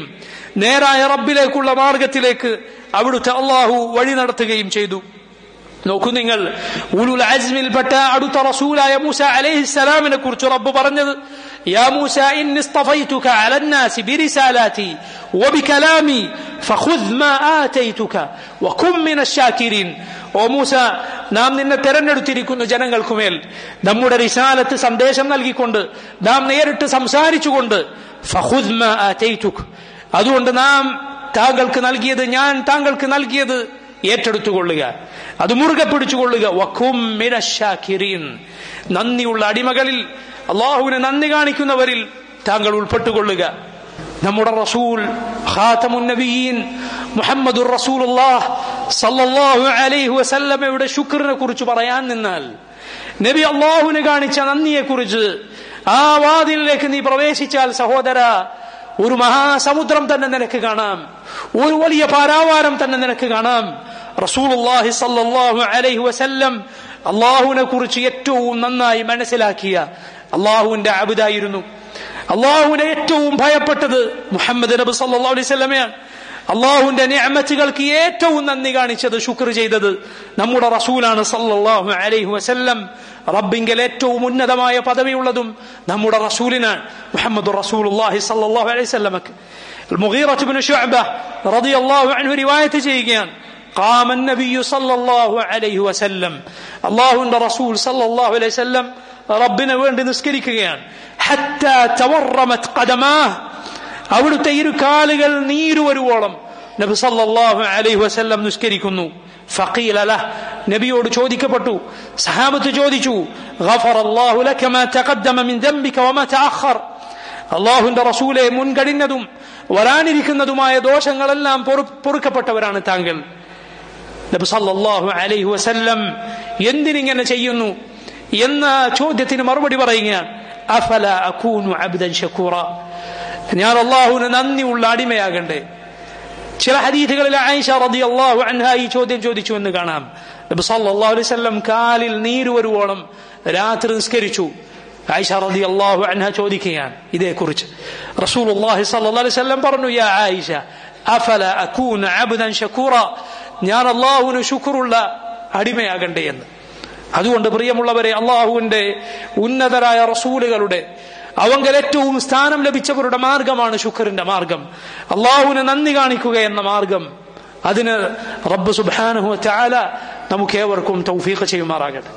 നേരായ റബ്ബിലേക്കുള്ള മാർഗത്തിലേക്ക് അവിടുത്തെ അള്ളാഹു വഴി നടത്തുകയും ചെയ്തു നോക്കൂ നിങ്ങൾ ഉലുൽ അസ്മിൽപ്പെട്ട അടുത്ത റസൂലായ മൂസ അലൈഹിസ്സലാമിനെ കുറിച്ച് റബ്ബ് പറഞ്ഞത് يا موسى إني اصطفيتك على الناس برسالاتي وبكلامي فخذ ما آتيتك وكن من الشاكرين ഓ മൂസ നാം നിന്നെ തെരഞ്ഞെടുത്തിരിക്കുന്നു ജനങ്ങൾക്കുമേൽ നമ്മുടെ റിസാലത്ത് സന്ദേശം നൽകിക്കൊണ്ട് നാം നേരിട്ട് സംസാരിച്ചുകൊണ്ട് ഫഹുദ് മാ ആതൈതുക് അതുകൊണ്ട് നാം താങ്കൾക്ക് നൽകിയത് ഞാൻ താങ്കൾക്ക് നൽകിയത് ഏറ്റെടുത്തുകൊള്ളുക അത് മുറുകെ പിടിച്ചുകൊള്ളുക വഖും മിനശാകിരീൻ നന്ദിയുള്ള അടിമകളിൽ അള്ളാഹുവിന് നന്ദി കാണിക്കുന്നവരിൽ താങ്കൾ ഉൾപ്പെട്ടുകൊള്ളുക നമ്മുടെ റസൂൽ ഖാതമുൻ നബിയീൻ മുഹമ്മദുർ റസൂലുള്ളാഹ് സല്ലല്ലാഹു അലൈഹി വസല്ലമയുടെ ശുക്രിനെ കുറിച്ച് പറയാൻ നിന്നാൽ നബി അള്ളാഹുവിന് കാണിച്ച നന്ദിയെ കുറിച്ച് ആ വാതിലിലേക്ക് നീ പ്രവേശിച്ചാൽ സഹോദര ഒരു മഹാസമുദ്രം തന്നെ നിനക്ക് കാണാം ഒരു വലിയ പാരാവാരം തന്നെ നിനക്ക് കാണാം റസൂലുള്ളാഹി സല്ലല്ലാഹു അലൈഹി വസല്ലം അള്ളാഹുവിനെ കുറിച്ച് ഏറ്റവും നന്നായി മനസ്സിലാക്കിയ അള്ളാഹുവിന്റെ അബുദായിരുന്നു അള്ളാഹുവിനെ ഏറ്റവും ഭയപ്പെട്ടത് മുഹമ്മദ് നബി സല്ലല്ലാഹു അലൈഹി വസല്ലമയാണ് അള്ളാഹുവിന്റെ നിഅമത്തുകൾക്ക് ഏറ്റവും നന്ദി കാണിച്ചത് ശുക്ർ ചെയ്തത് നമ്മുടെ റസൂലാണ് സല്ലല്ലാഹു അലൈഹി വസല്ലം റബ്ബിങ്കൽ ഏറ്റവും ഉന്നതമായ പദവിയുള്ളതും നമ്മുടെ റസൂലിനാണ് മുഹമ്മദ് റസൂലുള്ളാഹി സല്ലല്ലാഹു അലൈഹി വസല്ലമക്ക് المغيرة بن شعبة رضي الله عنه رواية جيجان قام النبي صلى الله عليه وسلم الله عند رسول صلى الله عليه وسلم ربنا وين നിസ്കരിക്കുകയാണ് حتى تورمت قدماه അവിടുത്തെ ഇരു കാലുകൾ നീരു വരുവോളം നബി സല്ലല്ലാഹു അലൈഹി വസല്ലം നിസ്കരിക്കുന്നു ഫഖീല ലഹ് നബിയോട് ചോദിക്കപ്പെട്ടു സഹാബത്ത് ചോദിച്ചു ഗഫറല്ലാഹു ലക മാ തഖദ്ദമ മിൻ ദംബിക വമാ തഅഖർ അള്ളാഹുവിന്റെ റസൂലെ മുൻകഴിഞ്ഞതും വരാനിരിക്കുന്നതുമായ ദോഷങ്ങളെല്ലാം പൊറുക്കപ്പെട്ടവരാണ് താങ്കൾ നബി സല്ലല്ലാഹു അലൈഹി വസല്ലം എന്തിനിങ്ങനെ ചെയ്യുന്നു എന്ന ചോദ്യത്തിന് മറുപടി പറയുകയാണ് അഫല അകൂനു അബ്ദൻ ഷക്കൂറ ഞാൻ അള്ളാഹുവിന് നന്ദിയുള്ള അടിമയാകണ്ടേ ചില ഹദീഥുകളിൽ ആയിഷ റതി അള്ളാഹു അൻഹ ഈ ചോദ്യം ചോദിച്ചു എന്ന് കാണാം നബി സല്ലല്ലാഹു അലൈഹി വസല്ലം കാലിൽ നീര് വരുവോളം രാത്രി നിസ്കരിച്ചു ആയിഷ റതി അള്ളാഹു അൻഹ ചോദിക്കുകയാണ് ഇതേക്കുറിച്ച് റസൂലുള്ളാഹി സല്ലല്ലാഹു അലൈഹി വസല്ലം പറഞ്ഞു യാ ആയിഷ അഫല അകൂന അബ്ദൻ ഷക്കൂറ ഞാൻ അള്ളാഹുവിന് ശുക്റുള്ള അടിമയാകണ്ടേ എന്ന് അതുകൊണ്ട് പ്രിയമുള്ളവരെ അള്ളാഹുവിന്റെ ഉന്നതരായ റസൂലുകളുടെ അവങ്കൽ ഏറ്റവും സ്ഥാനം ലഭിച്ചവരുടെ മാർഗമാണ് ശുക്റിന്റെ മാർഗം അള്ളാഹുവിന് നന്ദി കാണിക്കുക എന്ന മാർഗം അതിന് റബ്ബ് സുബാനുഹു ചാല നമുക്ക് ഏവർക്കും തൗഫീഖ് ചെയ്യുമാറാകട്ടെ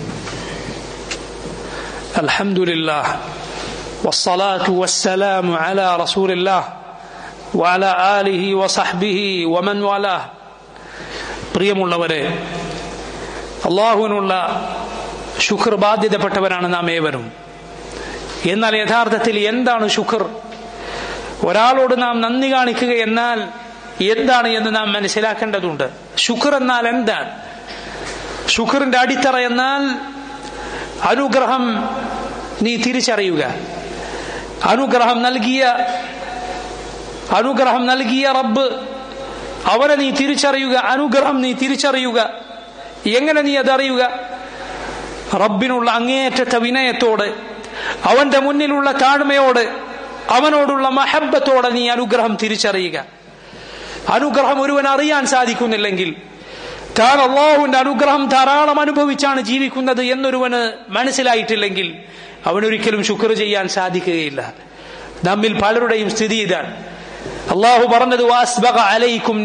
അൽഹംദുലില്ലാഹ് والصلاة والسلام على رسول الله وعلى آله وصحبه ومن والاه പ്രിയമുള്ളവരെ അള്ളാഹുവിനുള്ള ശുക്ർ ബാധ്യതപ്പെട്ടവരാണ് നാം ഏവരും എന്നാൽ യഥാർത്ഥത്തിൽ എന്താണ് ശുക്ർ ഒരാളോട് നാം നന്ദി കാണിക്കുക എന്നാൽ എന്താണ് എന്ന് നാം മനസ്സിലാക്കേണ്ടതുണ്ട് ശുക്ർ എന്നാൽ എന്താണ് ശുക്റിന്റെ അടിത്തറ എന്നാൽ അനുഗ്രഹം നീ തിരിച്ചറിയുക അനുഗ്രഹം നൽകിയ അനുഗ്രഹം നൽകിയ റബ്ബ് അവനെ നീ തിരിച്ചറിയുക അനുഗ്രഹം നീ തിരിച്ചറിയുക എങ്ങനെ നീ അതറിയുക റബ്ബിനുള്ള അങ്ങേയറ്റത്തെ വിനയത്തോടെ അവന്റെ മുന്നിലുള്ള താഴ്മയോടെ അവനോടുള്ള മഹബത്തോടെ നീ അനുഗ്രഹം തിരിച്ചറിയുക അനുഗ്രഹം ഒരുവൻ അറിയാൻ സാധിക്കുന്നില്ലെങ്കിൽ താൻ അള്ളാഹുവിന്റെ അനുഗ്രഹം ധാരാളം അനുഭവിച്ചാണ് ജീവിക്കുന്നത് എന്നൊരുവന് മനസ്സിലായിട്ടില്ലെങ്കിൽ അവനൊരിക്കലും ശുക്ർ ചെയ്യാൻ സാധിക്കുകയില്ല നമ്മിൽ പലരുടെയും സ്ഥിതി ഇതാണ് അള്ളാഹു പറഞ്ഞത് അലൈക്കും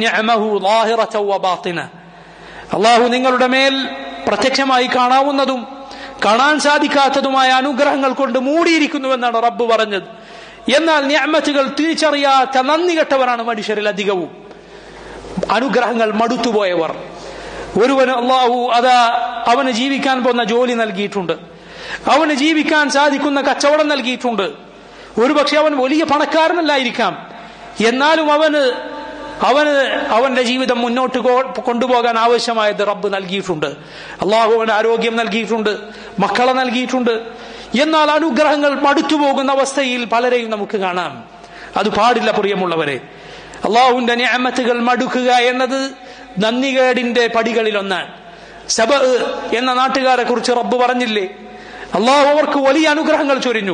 അള്ളാഹു നിങ്ങളുടെ മേൽ പ്രത്യക്ഷമായി കാണാവുന്നതും കാണാൻ സാധിക്കാത്തതുമായ അനുഗ്രഹങ്ങൾ കൊണ്ട് മൂടിയിരിക്കുന്നുവെന്നാണ് റബ്ബ് പറഞ്ഞത് എന്നാൽ ഞാമത്തുകൾ തിരിച്ചറിയാത്ത നന്ദി കെട്ടവരാണ് മനുഷ്യരിൽ അധികവും അനുഗ്രഹങ്ങൾ മടുത്തുപോയവർ ഒരുവന് അള്ളാഹു അതാ അവന് ജീവിക്കാൻ പോകുന്ന ജോലി നൽകിയിട്ടുണ്ട് അവന് ജീവിക്കാൻ സാധിക്കുന്ന കച്ചവടം നൽകിയിട്ടുണ്ട് ഒരുപക്ഷെ അവൻ വലിയ പണക്കാരനല്ലായിരിക്കാം എന്നാലും അവന് അവന് അവന്റെ ജീവിതം മുന്നോട്ട് കൊണ്ടുപോകാൻ ആവശ്യമായത് റബ്ബ് നൽകിയിട്ടുണ്ട് അള്ളാഹു അവന് ആരോഗ്യം നൽകിയിട്ടുണ്ട് മക്കളെ നൽകിയിട്ടുണ്ട് എന്നാൽ അനുഗ്രഹങ്ങൾ മടുത്തു പോകുന്ന അവസ്ഥയിൽ പലരെയും നമുക്ക് കാണാം അത് പാടില്ല പ്രിയമുള്ളവരെ അള്ളാഹുവിന്റെ ഞാമത്തുകൾ മടുക്കുക എന്നത് നന്ദികേടിന്റെ പടികളിൽ ഒന്നാണ് സബ എന്ന നാട്ടുകാരെ കുറിച്ച് റബ്ബ് പറഞ്ഞില്ലേ അള്ളാഹു അവർക്ക് വലിയ അനുഗ്രഹങ്ങൾ ചൊരിഞ്ഞു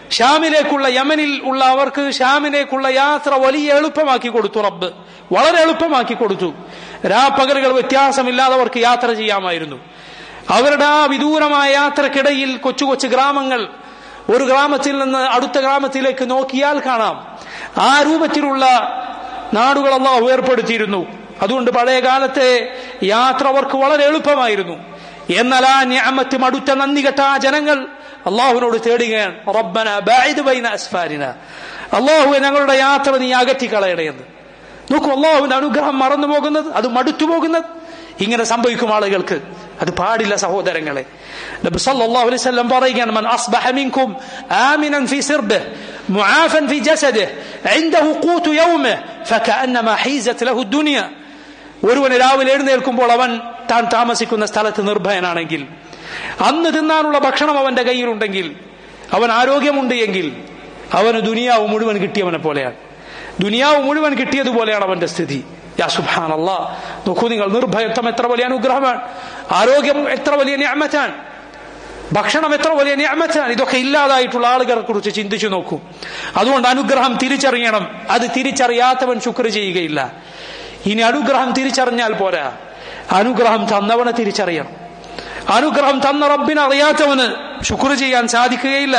ഷാമിലേക്കുള്ള യമനിൽ ഉള്ള അവർക്ക് ഷാമിലേക്കുള്ള യാത്ര വലിയ എളുപ്പമാക്കി കൊടുത്തു റബ്ബ് വളരെ എളുപ്പമാക്കി കൊടുത്തു രാപ്പകലുകൾ വ്യത്യാസമില്ലാതെ അവർക്ക് യാത്ര ചെയ്യാമായിരുന്നു അവരുടെ ആ വിദൂരമായ യാത്രക്കിടയിൽ കൊച്ചു കൊച്ചു ഗ്രാമങ്ങൾ ഒരു ഗ്രാമത്തിൽ നിന്ന് അടുത്ത ഗ്രാമത്തിലേക്ക് നോക്കിയാൽ കാണാം ആ രൂപത്തിലുള്ള നാടുകൾ അള്ളാഹു ഏർപ്പെടുത്തിയിരുന്നു അതുകൊണ്ട് പഴയ കാലത്തെ യാത്ര അവർക്ക് വളരെ എളുപ്പമായിരുന്നു എന്നാൽ ആ ഞാമത്തും അടുത്ത നന്ദി കെട്ട ആ ജനങ്ങൾ അള്ളാഹുവിനോട് തേടുകയാണ് റബ്ബന ബൈദ് ബൈന അസ്ഫാരിന അള്ളാഹുവെ ഞങ്ങളുടെ യാത്ര നീ അകറ്റി കളയണയെന്ന് നോക്കൂ അള്ളാഹുവിന്റെ അനുഗ്രഹം മറന്നു പോകുന്നത് അത് മടുത്തു പോകുന്നത് ഇങ്ങനെ സംഭവിക്കും ആളുകൾക്ക് അത് പാടില്ല സഹോദരങ്ങളെ നബി സല്ലല്ലാഹു അലൈഹി വസല്ലം പറയുകയാണ് മൻ അസ്ബഹ മിൻകും ആമിനൻ ഫീ സിർബിഹി മുആഫൻ ഫീ ജസദിഹി ഇൻദഹു ഖൂതു യൗമിഹി ഫകഅന്നമാ ഹീസത് ലഹു ദുനിയ ഒരുവന് രാവിലെ എഴുന്നേൽക്കുമ്പോൾ അവൻ താൻ താമസിക്കുന്ന സ്ഥലത്ത് നിർഭയനാണെങ്കിൽ അന്ന് തിന്നാനുള്ള ഭക്ഷണം അവന്റെ കയ്യിലുണ്ടെങ്കിൽ അവൻ ആരോഗ്യമുണ്ട് എങ്കിൽ അവന് ദുനിയാവ് മുഴുവൻ കിട്ടിയവനെ പോലെയാണ് ദുനിയാവ് മുഴുവൻ കിട്ടിയതുപോലെയാണ് അവന്റെ സ്ഥിതി യാ സുബാൻ അല്ലാ നോക്കൂ നിങ്ങൾ നിർഭയത്വം എത്ര വലിയ അനുഗ്രഹമാണ് ആരോഗ്യം എത്ര വലിയ ഞാമറ്റാണ് ഭക്ഷണം എത്ര വലിയ ഞാമറ്റാണ് ഇതൊക്കെ ഇല്ലാതായിട്ടുള്ള ആളുകളെ കുറിച്ച് ചിന്തിച്ചു നോക്കൂ അതുകൊണ്ട് അനുഗ്രഹം തിരിച്ചറിയണം അത് തിരിച്ചറിയാത്തവൻ ശുക്ർ ചെയ്യുകയില്ല ഇനി അനുഗ്രഹം തിരിച്ചറിഞ്ഞാൽ പോരാ അനുഗ്രഹം തന്നവനെ തിരിച്ചറിയണം അനുഗ്രഹം തന്ന റബ്ബിനെ അറിയാത്തവന് ശുക്ർ ചെയ്യാൻ സാധിക്കുകയില്ല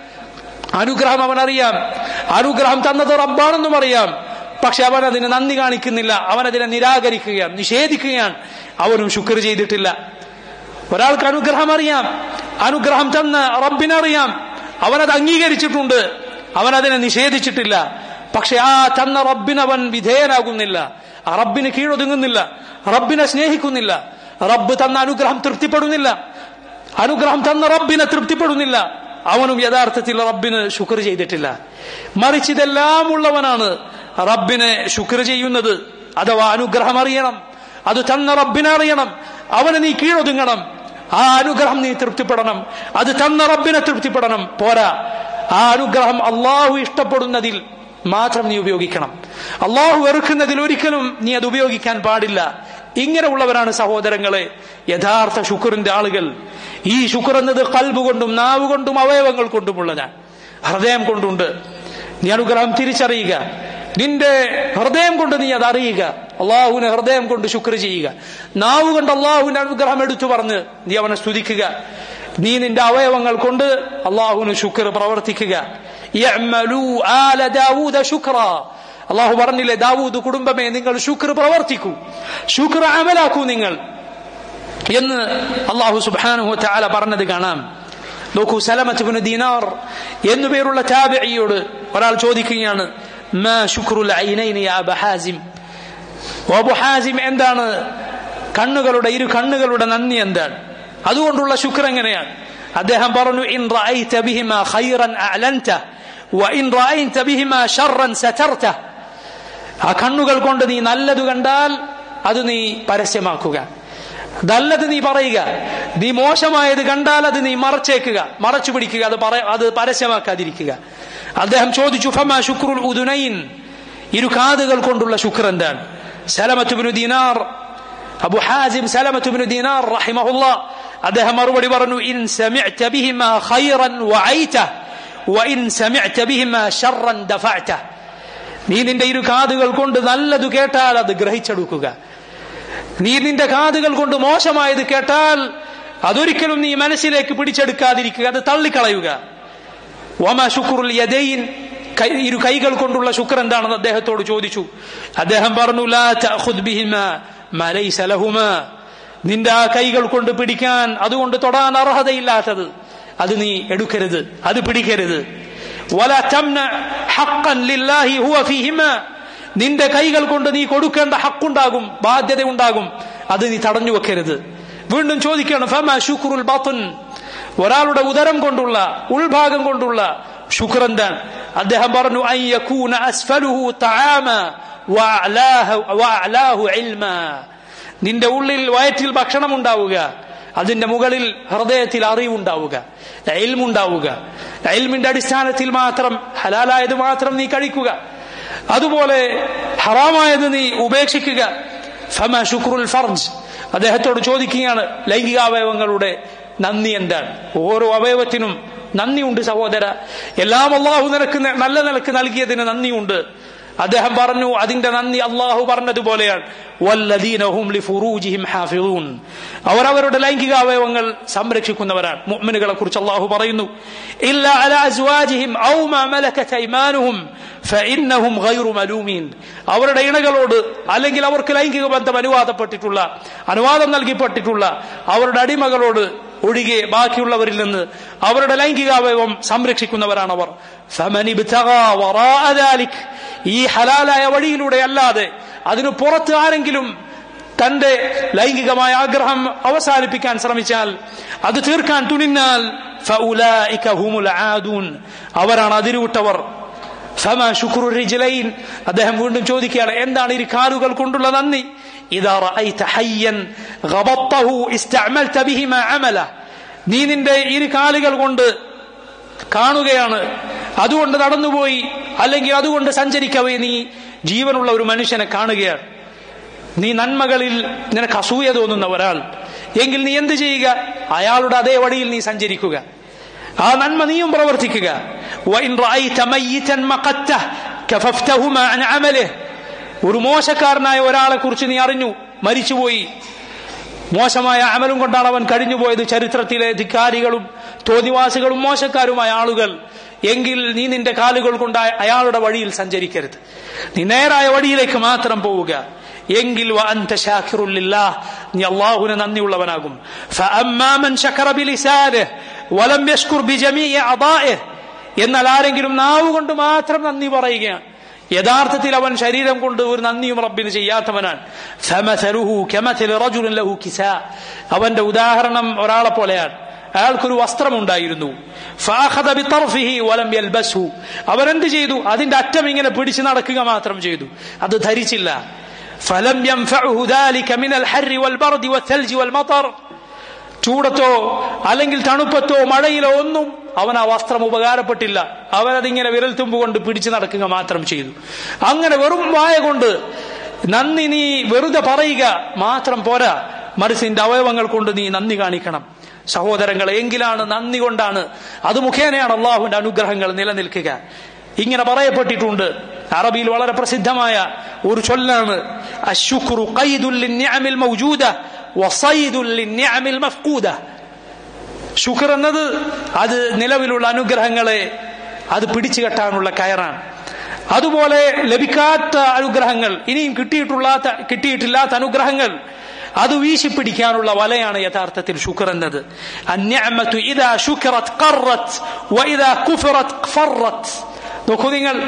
അനുഗ്രഹം അവൻ അറിയാം അനുഗ്രഹം തന്നത് റബ്ബാണെന്നും അറിയാം പക്ഷെ അവൻ അതിന് നന്ദി കാണിക്കുന്നില്ല അവൻ അതിനെ നിരാകരിക്കുകയാണ് നിഷേധിക്കുകയാണ് അവനും ശുക്ർ ചെയ്തിട്ടില്ല ഒരാൾക്ക് അനുഗ്രഹം അറിയാം അനുഗ്രഹം തന്ന റബ്ബിനറിയാം അവനത് അംഗീകരിച്ചിട്ടുണ്ട് അവൻ അതിനെ നിഷേധിച്ചിട്ടില്ല പക്ഷെ ആ തന്ന റബ്ബിന് അവൻ വിധേയനാകുന്നില്ല ആ റബ്ബിന് കീഴൊതുങ്ങുന്നില്ല റബ്ബിനെ സ്നേഹിക്കുന്നില്ല റബ്ബ് തന്ന അനുഗ്രഹം തൃപ്തിപ്പെടുന്നില്ല അനുഗ്രഹം തന്ന റബ്ബിനെ തൃപ്തിപ്പെടുന്നില്ല അവനും യഥാർത്ഥത്തിൽ റബ്ബിന് ശുക്ർ ചെയ്തിട്ടില്ല മറിച്ച് ഇതെല്ലാം ഉള്ളവനാണ് റബ്ബിനെ ശുക്ർ ചെയ്യുന്നത് അഥവാ അനുഗ്രഹം അറിയണം അത് തന്ന റബ്ബിനെ അറിയണം അവന് നീ കീഴൊതുങ്ങണം ആ അനുഗ്രഹം നീ തൃപ്തിപ്പെടണം അത് തന്ന റബ്ബിനെ തൃപ്തിപ്പെടണം പോരാ ആ അനുഗ്രഹം അള്ളാഹു ഇഷ്ടപ്പെടുന്നതിൽ മാത്രം നീ ഉപയോഗിക്കണം അള്ളാഹു വെറുക്കുന്നതിൽ ഒരിക്കലും നീ അത് ഉപയോഗിക്കാൻ പാടില്ല ഇങ്ങനെയുള്ളവരാണ് സഹോദരങ്ങളെ യഥാർത്ഥ ശുക്റിന്റെ ആളുകൾ ഈ ശുക്ർ എന്നത് കൽബ് കൊണ്ടും നാവ് കൊണ്ടും അവയവങ്ങൾ കൊണ്ടുമുള്ളതാണ് ഹൃദയം കൊണ്ടുണ്ട് നീ അനുഗ്രഹം തിരിച്ചറിയുക നിന്റെ ഹൃദയം കൊണ്ട് നീ അത് അറിയുക അള്ളാഹുവിനെ ഹൃദയം കൊണ്ട് ശുക്ർ ചെയ്യുക നാവ് കൊണ്ട് അള്ളാഹുവിന്റെ അനുഗ്രഹം എടുത്തു പറഞ്ഞ് നീ അവനെ സ്തുതിക്കുക നീ നിന്റെ അവയവങ്ങൾ കൊണ്ട് അള്ളാഹുവിന് ശുക്ർ പ്രവർത്തിക്കുക അള്ളാഹു പറഞ്ഞില്ലേ ദാവൂദ് കുടുംബമേ നിങ്ങൾ ശുക്ർ പ്രവർത്തിക്കൂ ശുക്ർ അമലാക്കൂ നിങ്ങൾ എന്ന് അള്ളാഹു സുബാനുഹു ചാല പറഞ്ഞത് കാണാം നോക്കൂ സലമത്തുബിന് ദീനാർ എന്നു പേരുള്ള ചാബിയോട് ഒരാൾ ചോദിക്കുകയാണ് എന്താണ് കണ്ണുകളുടെ ഇരു കണ്ണുകളുടെ നന്ദി എന്താണ് അതുകൊണ്ടുള്ള ശുക്ർ എങ്ങനെയാണ് അദ്ദേഹം പറഞ്ഞു ഇൻ റഅയ്ത ബിഹിമാ ഖൈറൻ അഅലൻത വഇൻ റഅയ്ത ബിഹിമാ ഷർറൻ സതർത ആ കണ്ണുകൾ കൊണ്ട് നീ നല്ലത് കണ്ടാൽ അത് നീ പരസ്യമാക്കുക നല്ലത് നീ പറയുക നീ മോശമായത് കണ്ടാൽ അത് നീ മറച്ചേക്കുക മറച്ചു പിടിക്കുക അത് അത് പരസ്യമാക്കാതിരിക്കുക അദ്ദേഹം ചോദിച്ചു ഫമാ ശുക്രുൽ ഉദുനൈൻ ഇരു കാതുകൾ കൊണ്ടുള്ള ശുക്ർ എന്താണ് സലമത്തുബിനു ദീനാർ അബു ഹാസിം സലമത്തുബിനു ദീനാർ റഹിമഹുല്ല അദ്ദേഹം മറുപടി പറഞ്ഞു ഇൻ സമിഅത ബിഹിമാ ഖൈറൻ വഅയ്ത വഇൻ സമിഅത ബിഹിമാ ഷർറൻ ദഫഅത നീ നിന്റെ ഇരു കാതുകൾ കൊണ്ട് നല്ലത് കേട്ടാൽ അത് ഗ്രഹിച്ചെടുക്കുക നീ നിന്റെ കാതുകൾ കൊണ്ട് മോശമായത് കേട്ടാൽ അതൊരിക്കലും നീ മനസ്സിലേക്ക് പിടിച്ചെടുക്കാതിരിക്കുക അത് തള്ളിക്കളയുക വമ ശുക്രുൽ യദൈൻ ഇരു കൈകൾ കൊണ്ടുള്ള ശുക്ർ എന്താണെന്ന് അദ്ദേഹത്തോട് ചോദിച്ചു അദ്ദേഹം പറഞ്ഞു ലാ തഅഖുദ് ബിഹിമാ മാ ലൈസ ലഹുമാ നിന്റെ ആ കൈകൾ കൊണ്ട് പിടിക്കാൻ അതുകൊണ്ട് തൊടാൻ അർഹതയില്ലാത്തത് അത് നീ എടുക്കരുത് അത് പിടിക്കരുത് വല തംന ഹഖൻ ലില്ലാഹി ഹുവ ഫീഹിമാ നിന്റെ കൈകൾ കൊണ്ട് നീ കൊടുക്കേണ്ട ഹക്കുണ്ടാകും ബാധ്യത ഉണ്ടാകും അത് നീ തടഞ്ഞു വെക്കരുത് വീണ്ടും ചോദിക്കണം ഫമ ശുക്രുൽ ബാത്തുൻ ഒരാളുടെ ഉദരം കൊണ്ടുള്ള ഉൾഭാഗം കൊണ്ടുള്ള ശുക്ർ എന്താണ് അദ്ദേഹം പറഞ്ഞു അൻ യകൂന അസ്ഫലുഹു തആമ വഅലാഹു ഇൽമ നിന്റെ ഉള്ളിൽ വയറ്റിൽ ഭക്ഷണം ഉണ്ടാവുക അതിന്റെ മുകളിൽ ഹൃദയത്തിൽ അറിവുണ്ടാവുക എൽമുണ്ടാവുക എൽമിന്റെ അടിസ്ഥാനത്തിൽ മാത്രം ഹലാലായത് മാത്രം നീ കഴിക്കുക അതുപോലെ ഹറാമായത് നീ ഉപേക്ഷിക്കുക ഫമ ശുക്രുൽ ഫർജ് അദ്ദേഹത്തോട് ചോദിക്കുകയാണ് ലൈംഗികാവയവങ്ങളുടെ നന്ദി എന്താണ് ഓരോ അവയവത്തിനും നന്ദിയുണ്ട് സഹോദര എല്ലാം അള്ളാഹു നിനക്ക് ന- നല്ല നിലക്ക് നൽകിയതിന് നന്ദിയുണ്ട് അദ്ദേഹം പറഞ്ഞു അതിന്റെ നന്ദി അള്ളാഹു പറഞ്ഞതുപോലെയാണ് വല്ലദീനഹും ലിഫുറൂജിഹിം ഹാഫിളൂൻ അവർ അവരുടെ ലൈംഗിക അവയവങ്ങൾ സംരക്ഷിക്കുന്നവരാണ് മുഅ്മിനുകളെ കുറിച്ച് അള്ളാഹു പറയുന്നു ഇല്ല അല അസ്വാജിഹിം ഔ മാ മലക്കത് ഐമാനുഹും ഫഇന്നഹും ഗൈറു മലൂമീൻ അവരുടെ ഇണകളോട് അല്ലെങ്കിൽ അവർക്ക് ലൈംഗിക ബന്ധം അനുവാദപ്പെട്ടിട്ടുള്ള അനുവാദം നൽകിപ്പെട്ടിട്ടുള്ള അവരുടെ അടിമകളോട് ഒഴികെ ബാക്കിയുള്ളവരിൽ നിന്ന് അവരുടെ ലൈംഗികാവയവം സംരക്ഷിക്കുന്നവരാണ് അവർ ഫമൻ ഇബ്തഗാ വറാഅ ദാലിക് ഈ ഹലാലായ വഴിയിലൂടെ അല്ലാതെ അതിനു പുറത്ത് ആരെങ്കിലും തന്റെ ലൈംഗികമായ ആഗ്രഹം അവസാനിപ്പിക്കാൻ ശ്രമിച്ചാൽ അത് തീർക്കാൻ തുനിഞ്ഞാൽ ഫഉലായിക ഹുമുൽ ആദൂൻ അവരാണ് അതിരുവിട്ടവർ ഫമ ശുക്രു റിജ്ലൈൻ അദ്ദേഹം വീണ്ടും ചോദിക്കുകയാണ് എന്താണ് ഇരു കാലുകൾ കൊണ്ടുള്ള നന്ദി ഇതാ റഅയ്ത ഹയ്യൻ ഗബത്തഹു ഇസ്തഅമൽത ബിഹിമാ അമല നീ നിന്റെ ഇരു കാലുകൾ കൊണ്ട് കാണുകയാണ് അതുകൊണ്ട് നടന്നുപോയി അല്ലെങ്കിൽ അതുകൊണ്ട് സഞ്ചരിക്കവേ നീ ജീവനുള്ള ഒരു മനുഷ്യനെ കാണുകയാണ് നീ നന്മകളിൽ നിനക്ക് അസൂയ തോന്നുന്ന ഒരാൾ എങ്കിൽ നീ എന്ത് ചെയ്യുക അയാളുടെ അതേ വഴിയിൽ നീ സഞ്ചരിക്കുക ആ നന്മ നീയും പ്രവർത്തിക്കുക وإن رأيت ميتا مقته كففتهما عن عمله ഒരു മോശക്കാരനായ ഒരാളെ കുറിച്ച് നീ അറിഞ്ഞു മരിച്ചുപോയി മോശമായ അമലും കൊണ്ടാണ് അവൻ കഴിഞ്ഞുപോയത് ചരിത്രത്തിലെ ധിക്കാരികളും തോന്നിവാസികളും മോശക്കാരുമായ ആളുകൾ എങ്കിൽ നീ നിന്റെ കാലുകൾ കൊണ്ട് അയ- അയാളുടെ വഴിയിൽ സഞ്ചരിക്കരുത് നീ നേരായ വഴിയിലേക്ക് മാത്രം പോവുക എങ്കിൽ وأنت شاكر لله നീ അള്ളാഹുവിന് നന്ദിയുള്ളവനാകും فأما من شكر بلسانه ولم يشكر بجميع أعضائه എന്നാൽ ആരെങ്കിലും നാവ് കൊണ്ട് മാത്രം നന്ദി പറയുകയാണ് യഥാർത്ഥത്തിൽ അവൻ ശരീരം കൊണ്ട് ഒരു നന്ദിയും റബ്ബിന് ചെയ്യാത്തവനാണ് فمثله كمثل رجل له كساء അവന്റെ ഉദാഹരണം ഒരാളെ പോലെയാണ് അയാൾക്കൊരു വസ്ത്രമുണ്ടായിരുന്നു فأخذ بطرفه ولم يلبسه അവൻ എന്ത് ചെയ്തു അതിന്റെ അറ്റം ഇങ്ങനെ പിടിച്ചു നടക്കുക മാത്രം ചെയ്തു അത് ധരിച്ചില്ല فلم ينفعه ذلك من الحر والبرد والثلج والمطر ചൂടത്തോ അല്ലെങ്കിൽ തണുപ്പത്തോ മഴയിലോ ഒന്നും അവൻ ആ വസ്ത്രം ഉപകാരപ്പെട്ടില്ല അവൻ അതിങ്ങനെ വിരൽ തുമ്പ് കൊണ്ട് പിടിച്ചു നടക്കുക മാത്രം ചെയ്തു അങ്ങനെ വെറും വായ കൊണ്ട് നന്ദി നീ വെറുതെ പറയുക മാത്രം പോരാ മറിച്ചിന്റെ അവയവങ്ങൾ കൊണ്ട് നീ നന്ദി കാണിക്കണം സഹോദരങ്ങളെ എങ്കിലാണ് നന്ദി കൊണ്ടാണ് അത് മുഖേനയാണ് അള്ളാഹുവിന്റെ അനുഗ്രഹങ്ങൾ നിലനിൽക്കുക ഇങ്ങനെ പറയപ്പെട്ടിട്ടുണ്ട് അറബിയിൽ വളരെ പ്രസിദ്ധമായ ഒരു ചൊല്ലാണ് അശുക്രു ഖൈദുൽ ലിന്നിഅമിൽ മൗജൂദ വസൈദുൽ ലിന്നിഅമിൽ മഫ്കൂദ ശുക്ർ എന്നത് അത് നിലവിലുള്ള അനുഗ്രഹങ്ങളെ അത് പിടിച്ചു കെട്ടാനുള്ള കയറാണ് അതുപോലെ ലഭിക്കാത്ത അനുഗ്രഹങ്ങൾ ഇനിയും കിട്ടിയിട്ടുള്ളാത്ത കിട്ടിയിട്ടില്ലാത്ത അനുഗ്രഹങ്ങൾ അത് വീശിപ്പിടിക്കാനുള്ള വലയാണ് യഥാർത്ഥത്തിൽ ശുക്ർ എന്നത് അന്യമത്തു ഇതാ ശുക്രത് ഖറത്ത് വഇദാ കുഫറത് ഫറത്ത് നോക്കൂ നിങ്ങൾ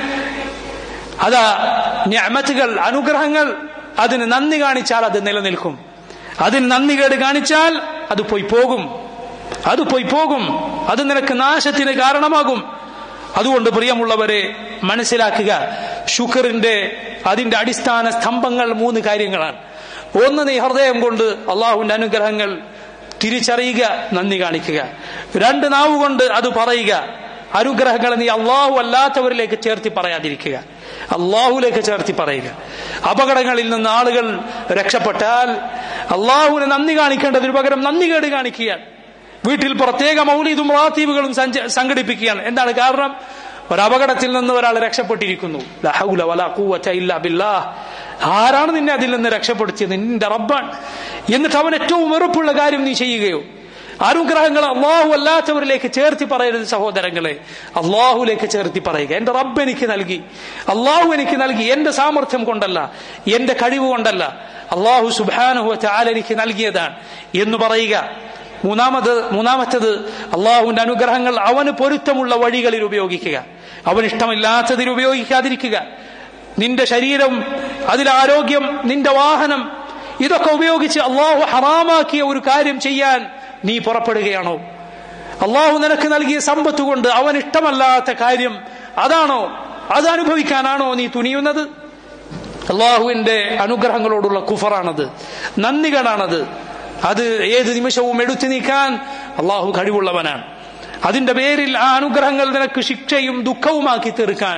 അതാ ഞാമത്തുകൾ അനുഗ്രഹങ്ങൾ അതിന് നന്ദി കാണിച്ചാൽ അത് നിലനിൽക്കും അതിന് നന്ദി കേട് കാണിച്ചാൽ അത് പോയി പോകും അത് പോയി പോകും അത് നിനക്ക് നാശത്തിന് കാരണമാകും അതുകൊണ്ട് പ്രിയമുള്ളവരെ മനസ്സിലാക്കുക ഷുക്കറിന്റെ അതിന്റെ അടിസ്ഥാന സ്തംഭങ്ങൾ മൂന്ന് കാര്യങ്ങളാണ് ഒന്ന് നീ ഹൃദയം കൊണ്ട് അള്ളാഹുവിന്റെ അനുഗ്രഹങ്ങൾ തിരിച്ചറിയുക നന്ദി കാണിക്കുക രണ്ട് നാവ് കൊണ്ട് അത് പറയുക അനുഗ്രഹങ്ങൾ നീ അള്ളാഹു അല്ലാത്തവരിലേക്ക് ചേർത്തി പറയാതിരിക്കുക അള്ളാഹുലേക്ക് ചേർത്തി പറയുക അപകടങ്ങളിൽ നിന്ന് ആളുകൾ രക്ഷപ്പെട്ടാൽ അള്ളാഹുവിന് നന്ദി കാണിക്കേണ്ടതിന് പകരം നന്ദി കേട് കാണിക്കുകയാണ് വീട്ടിൽ പ്രത്യേക മൗലീദും റാത്തീവുകളും സഞ്ച- സംഘടിപ്പിക്കുകയാണ് എന്താണ് കാരണം ഒരു അപകടത്തിൽ നിന്ന് ഒരാൾ രക്ഷപ്പെട്ടിരിക്കുന്നു ലാ ഹൗല വലാ ഖുവത ഇല്ലാ ബില്ലാഹ്. ആരാണ് നിന്നെ അതിൽ നിന്ന് രക്ഷപ്പെടുത്തിയത് നിന്റെ റബ്ബാണ് എന്നിട്ട് അവൻ ഏറ്റവും വെറുപ്പുള്ള കാര്യം നീ ചെയ്യുകയോ അനുഗ്രഹങ്ങൾ അള്ളാഹു അല്ലാത്തവരിലേക്ക് ചേർത്തി പറയരുത് സഹോദരങ്ങളെ അള്ളാഹുലേക്ക് ചേർത്തി പറയുക എന്റെ റബ്ബ് എനിക്ക് നൽകി അള്ളാഹു എനിക്ക് നൽകി എന്റെ സാമർഥ്യം കൊണ്ടല്ല എന്റെ കഴിവ് കൊണ്ടല്ല അള്ളാഹു സുബാനുഹു ചാല എനിക്ക് നൽകിയതാണ് എന്ന് പറയുക മൂന്നാമത് മൂന്നാമത്തത് അള്ളാഹുവിന്റെ അനുഗ്രഹങ്ങൾ അവന് പൊരുത്തമുള്ള വഴികളിൽ ഉപയോഗിക്കുക അവന് ഇഷ്ടമില്ലാത്തതിൽ ഉപയോഗിക്കാതിരിക്കുക നിന്റെ ശരീരം അതിൽ ആരോഗ്യം നിന്റെ വാഹനം ഇതൊക്കെ ഉപയോഗിച്ച് അള്ളാഹു ഹറാമാക്കിയ ഒരു കാര്യം ചെയ്യാൻ നീ പുറപ്പെടുകയാണോ അള്ളാഹു നിനക്ക് നൽകിയ സമ്പത്ത് കൊണ്ട് അവൻ ഇഷ്ടമല്ലാത്ത കാര്യം അതാണോ അത് അനുഭവിക്കാനാണോ നീ തുനിയുന്നത് അള്ളാഹുവിന്റെ അനുഗ്രഹങ്ങളോടുള്ള കുഫറാണത് നന്ദികേടാണത് അത് ഏത് നിമിഷവും എടുത്തു നീക്കാൻ അള്ളാഹു കഴിവുള്ളവനാണ് അതിന്റെ പേരിൽ ആ അനുഗ്രഹങ്ങൾ നിനക്ക് ശിക്ഷയും ദുഃഖവുമാക്കി തീർക്കാൻ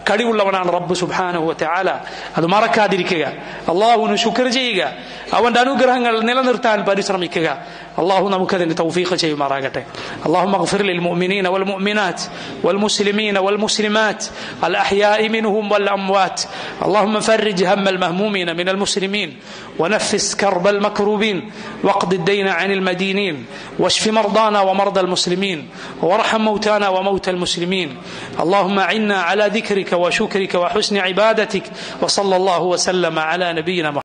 കഴിവുള്ളവനാണ് റബ്ബ് സുബാനുഹു ആല അത് മറക്കാതിരിക്കുക അള്ളാഹുവിന് ശുക്ർ ചെയ്യുക അവന്റെ അനുഗ്രഹങ്ങൾ നിലനിർത്താൻ പരിശ്രമിക്കുക അള്ളാഹു നമുക്കതിന് തൗഫീഖ് ചെയ്യുമാറാകട്ടെ اللهم اغفر للمؤمنين والمؤمنات والمسلمين والمسلمات الأحياء منهم والأموات اللهم فرج هم المهمومين من المسلمين ونفس كرب المكروبين واقض الدين عن المدينين واشف مرضانا ومرضى المسلمين وارحم موتانا وموتى المسلمين اللهم عنا على ذكرك وشكرك وحسن عبادتك وصلى الله وسلم على نبينا محمد